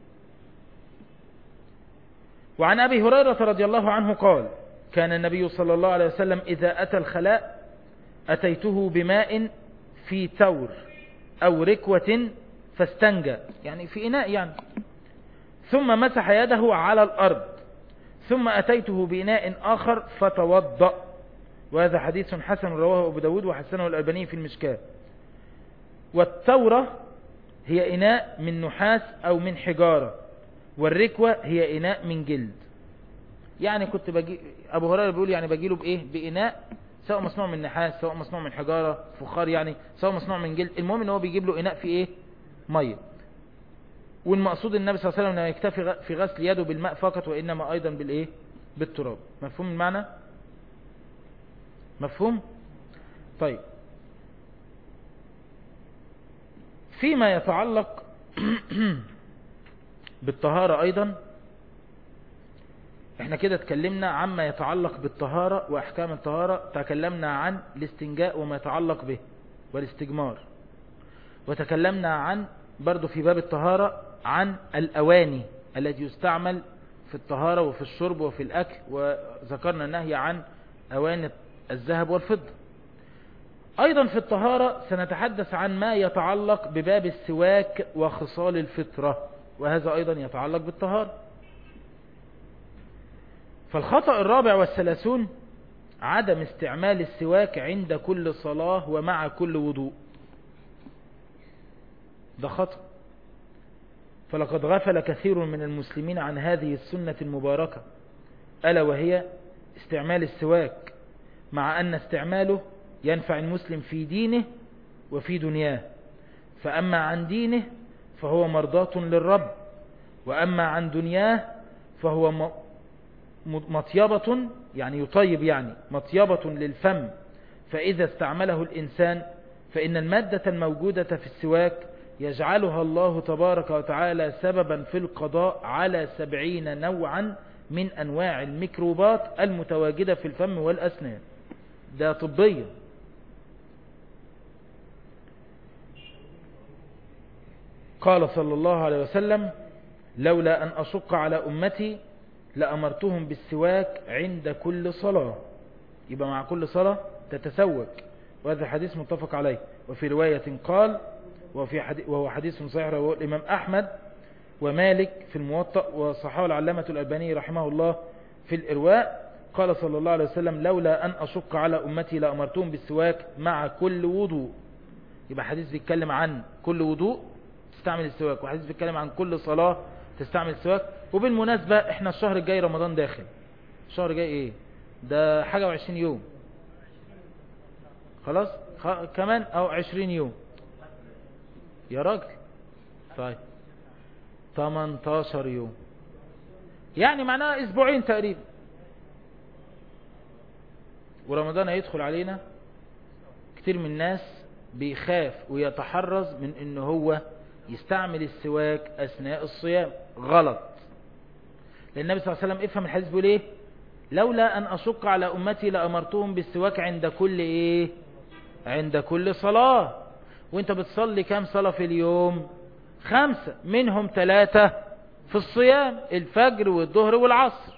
وعن أبي هريرة رضي الله عنه قال كان النبي صلى الله عليه وسلم إذا أتى الخلاء أتيته بماء في تور أو ركوة فاستنجى يعني في إناء يعني ثم مسح يده على الأرض ثم أتيته بإناء آخر فتوضأ وهذا حديث حسن رواه أبو داود وحسنه الألباني في المشكاة والتورة هي إناء من نحاس أو من حجارة والركوة هي إناء من جلد يعني كنت بجي أبو هريرة بيقول يعني بجيله بإيه بإناء سواء مصنوع من نحاس سواء مصنوع من حجارة فخار يعني سواء مصنوع من جلد المهم ان هو بيجيب له إناء في إيه مية والمقصود النبي صلى الله عليه وسلم لا يكتفي في غسل يده بالماء فقط وإنما أيضا بالإيه بالتراب مفهوم المعنى مفهوم طيب فيما يتعلق بالطهارة أيضا احنا كده اتكلمنا عما يتعلق بالطهارة وأحكام الطهارة تكلمنا عن الاستنجاء وما يتعلق به والاستجمار وتكلمنا عن برضو في باب الطهارة عن الأواني التي يستعمل في الطهارة وفي الشرب وفي الأكل وذكرنا النهي عن أواني الذهب والفضة أيضا في الطهارة سنتحدث عن ما يتعلق بباب السواك وخصال الفطرة وهذا أيضا يتعلق بالطهارة فالخطأ الرابع والثلاثون عدم استعمال السواك عند كل صلاة ومع كل وضوء ده خطأ فلقد غفل كثير من المسلمين عن هذه السنة المباركة ألا وهي استعمال السواك مع أن استعماله ينفع المسلم في دينه وفي دنياه فأما عن دينه فهو مرضاة للرب وأما عن دنياه فهو مطيبة يعني يطيب يعني مطيبة للفم فإذا استعمله الإنسان فإن المادة الموجودة في السواك يجعلها الله تبارك وتعالى سببا في القضاء على سبعين نوعا من أنواع الميكروبات المتواجدة في الفم والأسنان ده طبيا قال صلى الله عليه وسلم لولا أن أشق على أمتي لأمرتهم بالسواك عند كل صلاة يبقى مع كل صلاة تتسوك وهذا حديث متفق عليه وفي رواية قال وفي حديث وهو حديث صحيح رواه الإمام أحمد ومالك في الموطأ وصحاه العلامة الألباني رحمه الله في الإرواء قال صلى الله عليه وسلم لولا أن أشق على أمتي لأمرتهم بالسواك مع كل وضوء يبقى حديث بيتكلم عن كل وضوء تستعمل السواك وحديث بيتكلم عن كل صلاة تستعمل السواك وبالمناسبة احنا الشهر الجاي رمضان داخل الشهر الجاي ايه ده حاجة وعشرين يوم خلاص خ... كمان او عشرين يوم يا راجل طيب 18 يوم يعني معناها اسبوعين تقريبا ورمضان هيدخل علينا كتير من الناس بيخاف ويتحرز من ان هو يستعمل السواك اثناء الصيام غلط لان النبي صلى الله عليه وسلم افهم الحديث بيقول ايه لولا ان اشق على امتي لامرتهم بالسواك عند كل ايه عند كل صلاة وانت بتصلي كام صلاة في اليوم خمسة منهم ثلاثة في الصيام الفجر والظهر والعصر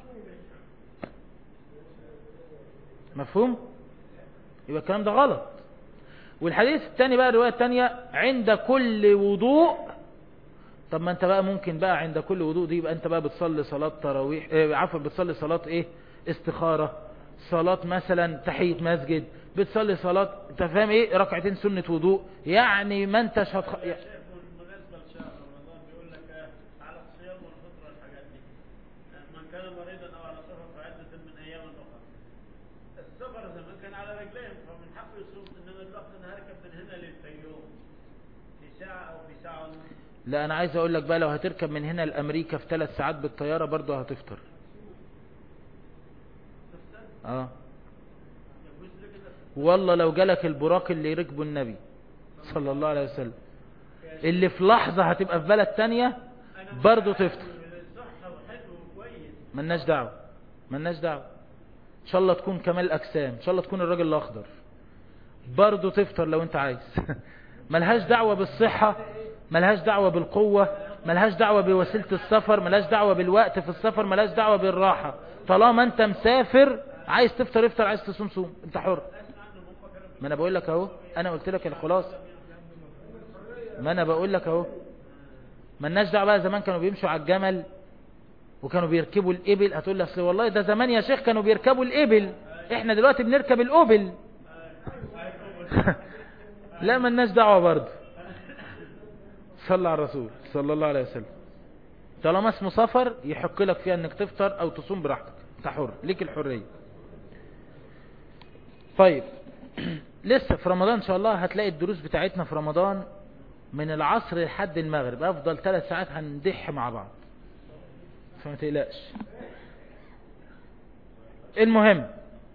مفهوم يبقى الكلام ده غلط والحديث الثاني بقى الرواية الثانية عند كل وضوء طب ما انت بقى ممكن بقى عند كل وضوء دي يبقى انت بقى بتصلي صلاة تراويح اه عفوا بتصلي صلاة ايه استخارة صلاة مثلا تحية مسجد بتصلي صلاة انت فاهم ايه ركعتين سنة وضوء يعني ما انتش هتخ... بالنسبة لشهر رمضان بيقول لك آه، على الصيام والفطر والحاجات دي آه، من كان مريضا او على سفر فعدة من ايام اخرى السفر زمان كان على رجلين فمن حقه يصوم انما دلوقتي انا هركب من هنا للفيوم في ساعة او في ساعة ونص لا انا عايز اقول لك بقى لو هتركب من هنا لامريكا في ثلاث ساعات بالطيارة برضه هتفطر اه والله لو جالك البراق اللي ركبه النبي صلى الله عليه وسلم اللي في لحظة هتبقى في بلد تانية برضه تفطر صحة وحلو وكويس ملناش دعوة ملناش دعوة ان شاء الله تكون كمال اجسام ان شاء الله تكون الراجل الاخضر برضه تفطر لو انت عايز ملهاش دعوة بالصحة ملهاش دعوة بالقوة ملهاش دعوة بوسيلة السفر ملهاش دعوة بالوقت في السفر ملهاش دعوة بالراحة طالما انت مسافر عايز تفطر افطر عايز تصوم صوم انت حر ما انا بقول لك اهو انا قلت لك الخلاص ما انا بقول لك اهو ملناش دعوة بقى زمان كانوا بيمشوا على الجمل وكانوا بيركبوا الإبل هتقول لي أصل والله ده زمان يا شيخ كانوا بيركبوا الإبل إحنا دلوقتي بنركب الأوبل لا ملناش دعوة برضه صلى على الرسول صلى الله عليه وسلم طالما اسمه سفر يحق لك فيها انك تفطر او تصوم براحتك انت حر ليك الحرية طيب لسه في رمضان ان شاء الله هتلاقي الدروس بتاعتنا في رمضان من العصر لحد المغرب افضل ثلاث ساعات هندح مع بعض فما تقلقش المهم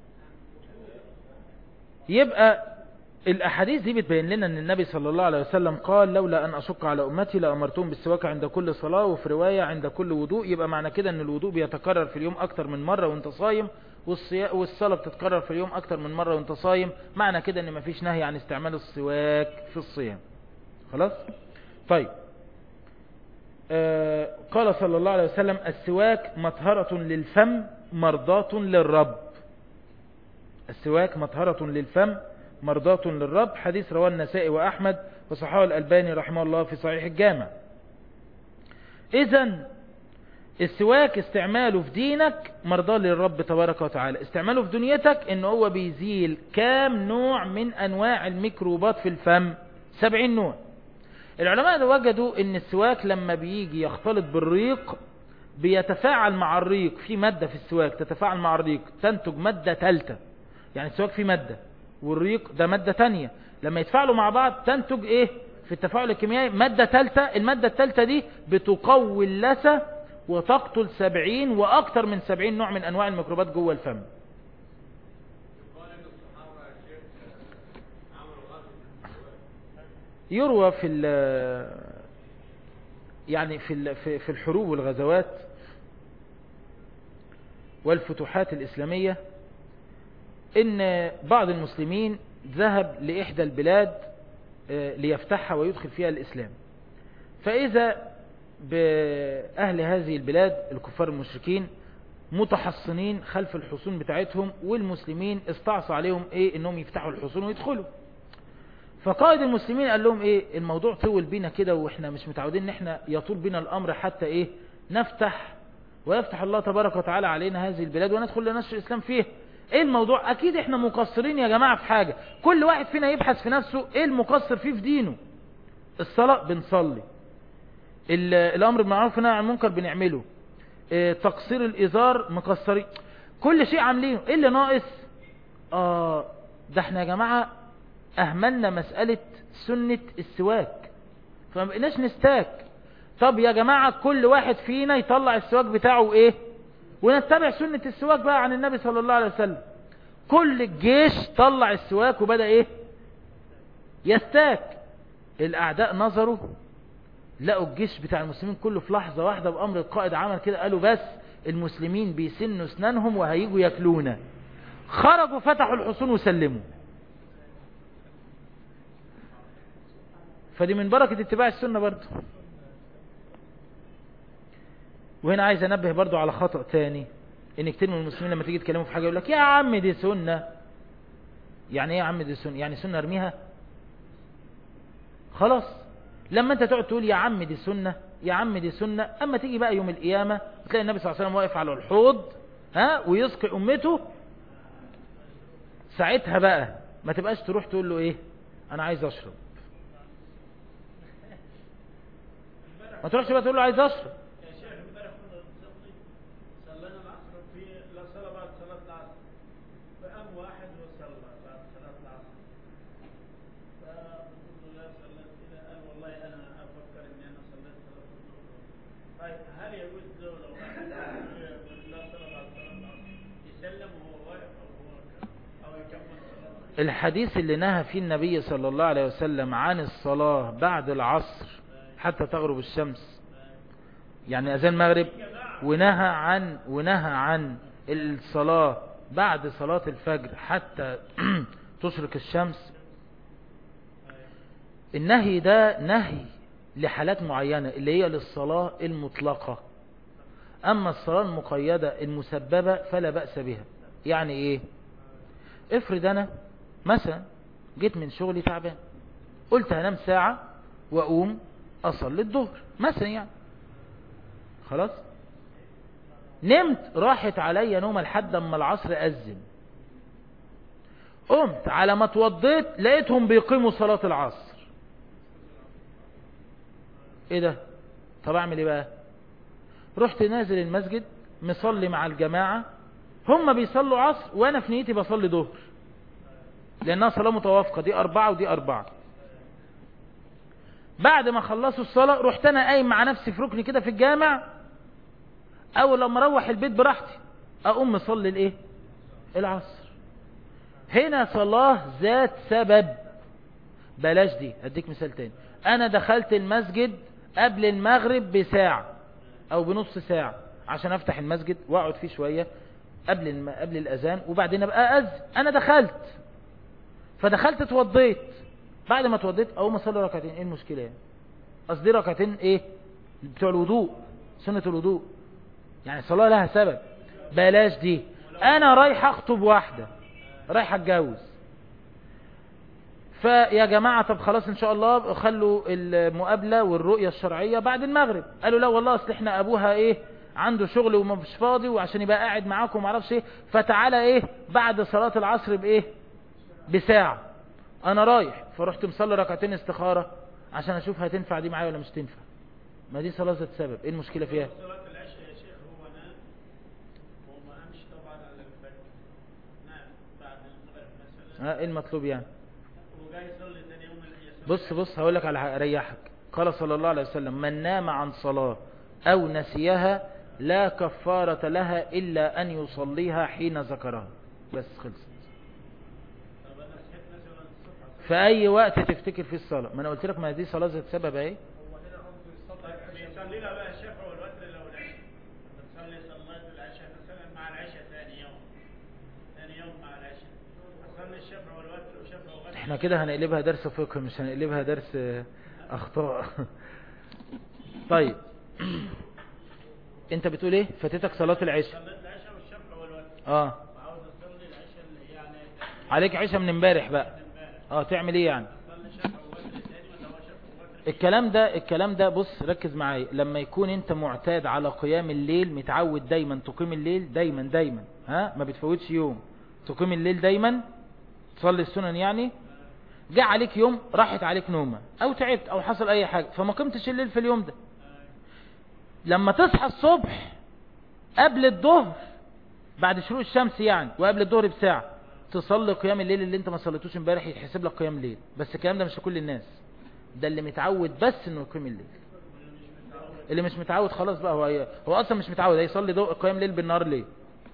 يبقى الأحاديث دي بتبين لنا أن النبي صلى الله عليه وسلم قال لولا أن أشق على أمتي لأمرتهم بالسواك عند كل صلاة وفي رواية عند كل وضوء يبقى معنى كده أن الوضوء بيتكرر في اليوم أكتر من مرة وانت صايم والصلاة بتتكرر في اليوم أكتر من مرة وانت صايم معنى كده أن مفيش نهي عن استعمال السواك في الصيام خلاص طيب آه قال صلى الله عليه وسلم السواك مطهرة للفم مرضاة للرب السواك مطهرة للفم مرضاة للرب حديث رواه النسائي وأحمد وصححه الألباني رحمه الله في صحيح الجامع إذا السواك استعماله في دينك مرضاة للرب تبارك وتعالى استعماله في دنيتك ان هو بيزيل كام نوع من أنواع الميكروبات في الفم سبعين نوع العلماء وجدوا ان السواك لما بيجي يختلط بالريق بيتفاعل مع الريق في مادة في السواك تتفاعل مع الريق تنتج مادة ثالثه يعني السواك فيه مادة والريق ده مادة تانية لما يتفاعلوا مع بعض تنتج ايه في التفاعل الكيميائي مادة ثالثه المادة الثالثه دي بتقوي اللثة وتقتل سبعين واكتر من سبعين نوع من انواع الميكروبات جوه الفم يروى في يعني في في الحروب والغزوات والفتوحات الإسلامية إن بعض المسلمين ذهب لإحدى البلاد ليفتحها ويدخل فيها الإسلام فإذا بأهل هذه البلاد الكفار المشركين متحصنين خلف الحصون بتاعتهم والمسلمين استعصى عليهم إيه إنهم يفتحوا الحصون ويدخلوا فقائد المسلمين قال لهم ايه الموضوع طول بينا كده واحنا مش متعودين ان احنا يطول بينا الامر حتى ايه نفتح ويفتح الله تبارك وتعالى علينا هذه البلاد وندخل لنشر الاسلام فيه ايه الموضوع اكيد احنا مقصرين يا جماعة في حاجة كل واحد فينا يبحث في نفسه ايه المقصر فيه في دينه الصلاة بنصلي الامر بالمعروف والنهي عن المنكر بنعمله اه تقصير الازار مقصرين كل شيء عاملينه ايه اللي ناقص اه ده احنا يا جماعة اهملنا مسألة سنة السواك فما بقيناش نستاك طب يا جماعة كل واحد فينا يطلع السواك بتاعه ايه ونتبع سنة السواك بقى عن النبي صلى الله عليه وسلم كل الجيش طلع السواك وبدأ ايه يستاك الاعداء نظروا لقوا الجيش بتاع المسلمين كله في لحظة واحدة بأمر القائد عمل كده قالوا بس المسلمين بيسنوا اسنانهم وهيجوا ياكلونا خرجوا فتحوا الحصون وسلموا فدي من بركة اتباع السنة برضو وهنا عايز انبه برضو على خطأ تاني ان كتير من المسلمين لما تيجي تكلموا في حاجة يقول لك يا عم دي سنة يعني ايه يا عم دي سنة يعني سنة ارميها خلاص لما انت تقعد تقول يا عم دي سنة يا عم دي سنة اما تيجي بقى يوم القيامة تلاقي النبي صلى الله عليه وسلم واقف على الحوض ها ويسقي امته ساعتها بقى ما تبقاش تروح تقول له ايه انا عايز اشرب ما تروحش بقى تقول له عايز اشرب يا شيخ امبارح كنا بنصلي صلينا العصر في لا صلاه بعد صلاه العصر فقام واحد وصلى بعد صلاه العصر فقلت له لا صليت كده قال والله انا افكر اني انا صليت الحديث اللي نهى فيه النبي صلى الله عليه وسلم عن الصلاة بعد العصر حتى تغرب الشمس يعني أذان مغرب ونهى عن ونهى عن الصلاة بعد صلاة الفجر حتى تشرق الشمس النهي ده نهي لحالات معينة اللي هي للصلاة المطلقة أما الصلاة المقيدة المسببة فلا بأس بها يعني إيه افرض أنا مثلا جيت من شغلي تعبان قلت هنام ساعة وأقوم أصلي الظهر مثلا يعني خلاص نمت راحت عليا نومة لحد اما العصر أذن قمت على ما اتوضيت لقيتهم بيقيموا صلاة العصر ايه ده طب اعمل ايه بقى رحت نازل المسجد مصلي مع الجماعة هم بيصلوا عصر وانا في نيتي بصلي ظهر لانها صلاة متوافقة دي اربعة ودي اربعة بعد ما خلصوا الصلاة رحت انا قايم مع نفسي في ركن كده في الجامع اول لما اروح البيت براحتي اقوم مصلي الايه العصر هنا صلاة ذات سبب بلاش دي اديك مثال تاني انا دخلت المسجد قبل المغرب بساعة او بنص ساعة عشان افتح المسجد واقعد فيه شوية قبل الم... قبل الاذان وبعدين ابقى اذن انا دخلت فدخلت اتوضيت بعد ما اتوضيت اقوم اصلي ركعتين ايه المشكلة يعني قصدي ركعتين ايه بتوع الوضوء سنة الوضوء يعني الصلاة لها سبب بلاش دي انا رايح اخطب واحدة رايح اتجوز فيا جماعة طب خلاص ان شاء الله خلوا المقابلة والرؤية الشرعية بعد المغرب قالوا لا والله اصل احنا ابوها ايه عنده شغل ومش فاضي وعشان يبقى قاعد معاكم ومعرفش ايه فتعالى ايه بعد صلاة العصر بايه بساعة انا رايح فرحت مصلي ركعتين استخارة عشان اشوف هتنفع دي معايا ولا مش تنفع ما دي صلاة ذات سبب ايه المشكلة فيها صلاة العشاء يا شيخ هو نام وما قامش طبعا على الفجر نام بعد المغرب مثلا ها ايه المطلوب يعني وجاي يصلي ثاني يوم العشاء بص بص هقول لك على حاجة اريحك قال صلى الله عليه وسلم من نام عن صلاة او نسيها لا كفارة لها الا ان يصليها حين ذكرها بس خلصت طب انا صحيت مثلا الصبح في اي وقت تفتكر فيه الصلاة ما انا قلت لك ما دي صلاة ذات سبب اهي طيب بيصلي لها بقى الشفع والوتر لو العشاء بتصلي صلاة العشاء مثلا مع العشاء ثاني يوم ثاني يوم مع العشاء اصلي الشفع والوتر وشفع وغير احنا كده هنقلبها درس فقه مش هنقلبها درس آه، اخطاء طيب انت بتقول ايه فاتتك صلاة العشاء صليت العشاء والشفع والوتر اه وعاوز اصلي العشاء اللي هي يعني عليك عشاء من امبارح بقى امبارح اه تعمل ايه يعني اصلي شفع ووتر ثاني ولا هو شفع ووتر الكلام ده الكلام ده بص ركز معايا لما يكون انت معتاد على قيام الليل متعود دايما تقيم الليل دايما دايما ها ما بتفوتش يوم تقيم الليل دايما تصلي السنن يعني جاء عليك يوم راحت عليك نومة او تعبت او حصل اي حاجة فما قمتش الليل في اليوم ده لما تصحى الصبح قبل الظهر بعد شروق الشمس يعني وقبل الظهر بساعة تصلي قيام الليل اللي انت ما صليتوش امبارح يتحسب لك قيام الليل بس الكلام ده مش لكل الناس ده اللي متعود بس انه يقيم الليل اللي مش متعود خلاص بقى هو هو اصلا مش متعود هيصلي ضوء قيام ليل بالنهار ليه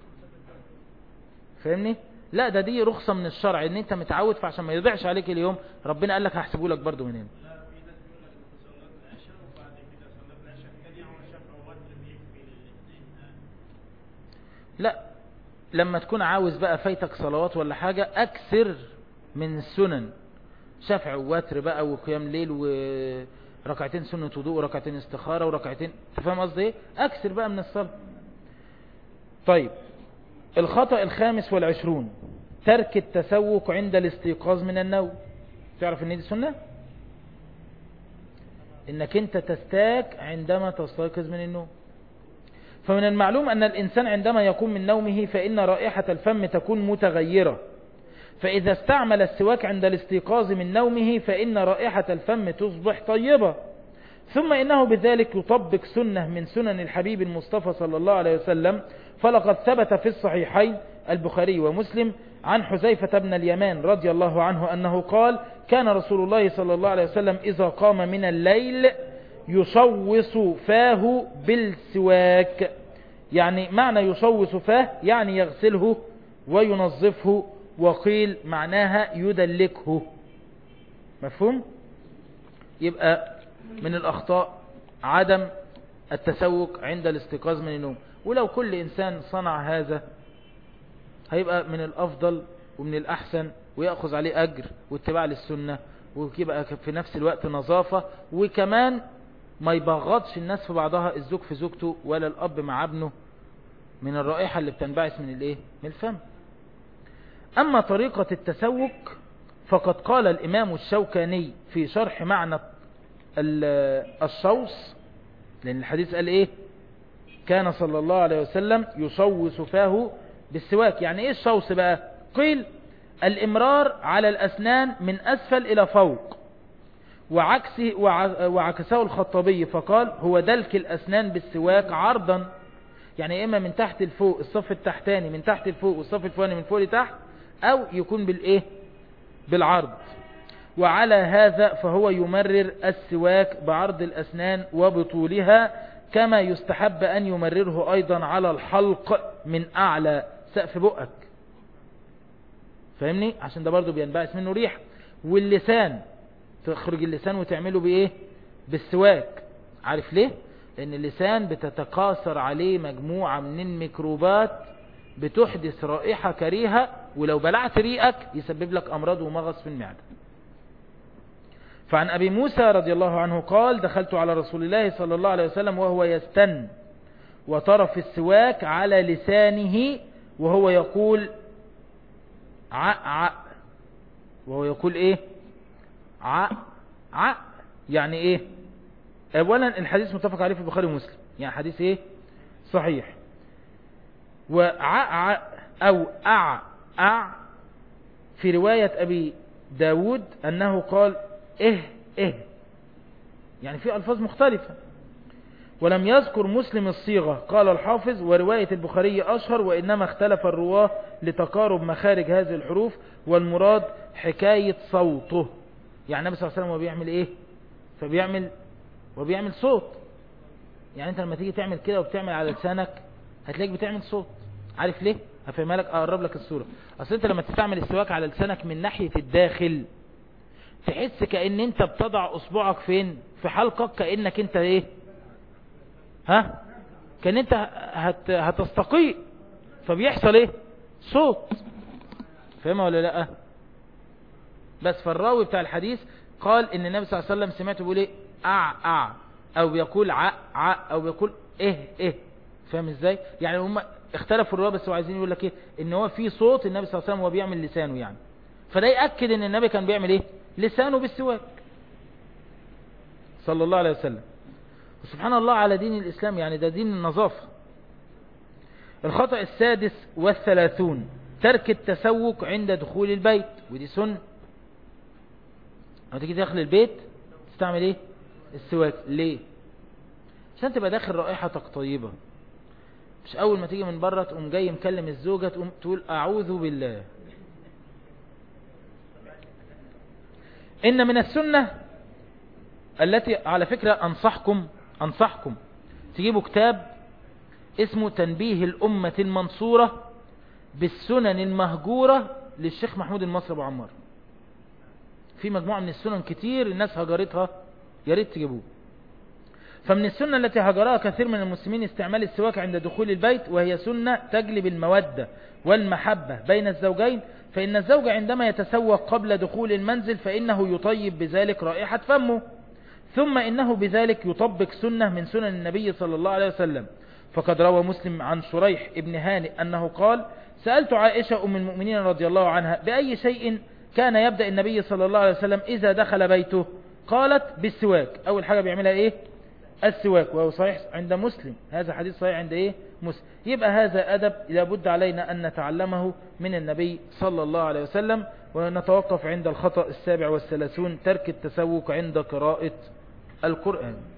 فاهمني لا ده دي رخصة من الشرع ان انت متعود فعشان ما يضيعش عليك اليوم ربنا قال لك هحسبه لك برضو من هنا لا في ناس بيقول لك صليت العشاء وبعد كده صليت العشاء الثانية هو شفع ووتر بيكفي للاثنين لا لما تكون عاوز بقى فايتك صلوات ولا حاجة اكثر من السنن شفع ووتر بقى وقيام ليل وركعتين سنة وضوء وركعتين استخارة وركعتين انت فاهم قصدي ايه اكثر بقى من الصلاة طيب الخطأ الخامس والعشرون ترك التسوق عند الاستيقاظ من النوم تعرف ان دي سنة انك انت تستاك عندما تستيقظ من النوم فمن المعلوم أن الإنسان عندما يقوم من نومه فإن رائحة الفم تكون متغيرة فإذا استعمل السواك عند الاستيقاظ من نومه فإن رائحة الفم تصبح طيبة ثم إنه بذلك يطبق سنة من سنن الحبيب المصطفى صلى الله عليه وسلم فلقد ثبت في الصحيحين البخاري ومسلم عن حذيفة بن اليمان رضي الله عنه أنه قال كان رسول الله صلى الله عليه وسلم إذا قام من الليل يصوص فاه بالسواك يعني معنى يصوص فاه يعني يغسله وينظفه وقيل معناها يدلكه مفهوم يبقى من الأخطاء عدم التسوق عند الاستيقاظ من النوم ولو كل إنسان صنع هذا هيبقى من الأفضل ومن الأحسن ويأخذ عليه أجر واتباع للسنة ويبقى في نفس الوقت نظافة وكمان ما يبغضش الناس في بعضها الزوج في زوجته ولا الأب مع ابنه من الرائحة اللي بتنبعث من الايه من الفم أما طريقة التسوق فقد قال الإمام الشوكاني في شرح معنى الشوص لأن الحديث قال إيه كان صلى الله عليه وسلم يشوص فاه بالسواك يعني إيه الشوص بقى قيل الإمرار على الأسنان من أسفل إلى فوق وعكسه وعكسه الخطابي فقال هو دلك الأسنان بالسواك عرضا يعني إما من تحت لفوق الصف التحتاني من تحت لفوق والصف الفوقاني من فوق لتحت أو يكون بالإيه بالعرض وعلى هذا فهو يمرر السواك بعرض الأسنان وبطولها كما يستحب أن يمرره أيضا على الحلق من أعلى سقف بقك فاهمني عشان ده برضو بينبعث منه ريح واللسان تخرج اللسان وتعمله بإيه بالسواك عارف ليه لأن اللسان بتتكاثر عليه مجموعة من الميكروبات بتحدث رائحة كريهة ولو بلعت ريقك يسبب لك أمراض ومغص في المعدة فعن أبي موسى رضي الله عنه قال دخلت على رسول الله صلى الله عليه وسلم وهو يستن وطرف السواك على لسانه وهو يقول ع ع وهو يقول ايه ع ع يعني ايه اولا الحديث متفق عليه في البخاري ومسلم يعني حديث ايه صحيح وع ع او اع اع في رواية ابي داود انه قال إه إه يعني في ألفاظ مختلفة ولم يذكر مسلم الصيغة قال الحافظ ورواية البخاري أشهر وإنما اختلف الرواه لتقارب مخارج هذه الحروف والمراد حكاية صوته يعني النبي صلى الله عليه وسلم وبيعمل إيه فبيعمل وبيعمل صوت يعني أنت لما تيجي تعمل كده وبتعمل على لسانك هتلاقيك بتعمل صوت عارف ليه هفهمها لك أقرب لك الصورة أصل أنت لما تستعمل السواك على لسانك من ناحية الداخل تحس كأن انت بتضع اصبعك فين في حلقك كأنك انت ايه ها كأن انت هت هتستقيء فبيحصل ايه صوت فاهمة ولا لا بس فالراوي بتاع الحديث قال ان النبي صلى الله عليه وسلم سمعته بيقول ايه اع اع او بيقول ع ع او بيقول ايه ايه فاهم ازاي يعني هم اختلفوا الرواه بس هو عايزين يقول لك ايه ان هو في صوت النبي صلى الله عليه وسلم وهو بيعمل لسانه يعني فده يأكد ان النبي كان بيعمل ايه لسانه بالسواك صلى الله عليه وسلم وسبحان الله على دين الإسلام يعني ده دين النظافة الخطأ السادس والثلاثون ترك التسوق عند دخول البيت ودي سنة لما تيجي داخل البيت تستعمل ايه السواك ليه عشان تبقى داخل رائحتك طيبة مش اول ما تيجي من بره تقوم جاي مكلم الزوجة تقوم تقول اعوذ بالله إن من السنة التي على فكرة أنصحكم أنصحكم تجيبوا كتاب اسمه تنبيه الأمة المنصورة بالسنن المهجورة للشيخ محمود المصري أبو عمار في مجموعة من السنن كتير الناس هجرتها يا ريت تجيبوه فمن السنة التي هجرها كثير من المسلمين استعمال السواك عند دخول البيت وهي سنة تجلب المودة والمحبة بين الزوجين فإن الزوج عندما يتسوق قبل دخول المنزل فإنه يطيب بذلك رائحة فمه ثم إنه بذلك يطبق سنة من سنن النبي صلى الله عليه وسلم فقد روى مسلم عن شريح ابن هانئ أنه قال سألت عائشة أم المؤمنين رضي الله عنها بأي شيء كان يبدأ النبي صلى الله عليه وسلم إذا دخل بيته قالت بالسواك أول حاجة بيعملها إيه السواك وهو صحيح عند مسلم هذا حديث صحيح عند إيه مسلم يبقى هذا أدب لابد علينا أن نتعلمه من النبي صلى الله عليه وسلم ونتوقف عند الخطأ السابع والثلاثون ترك التسوق عند قراءة القرآن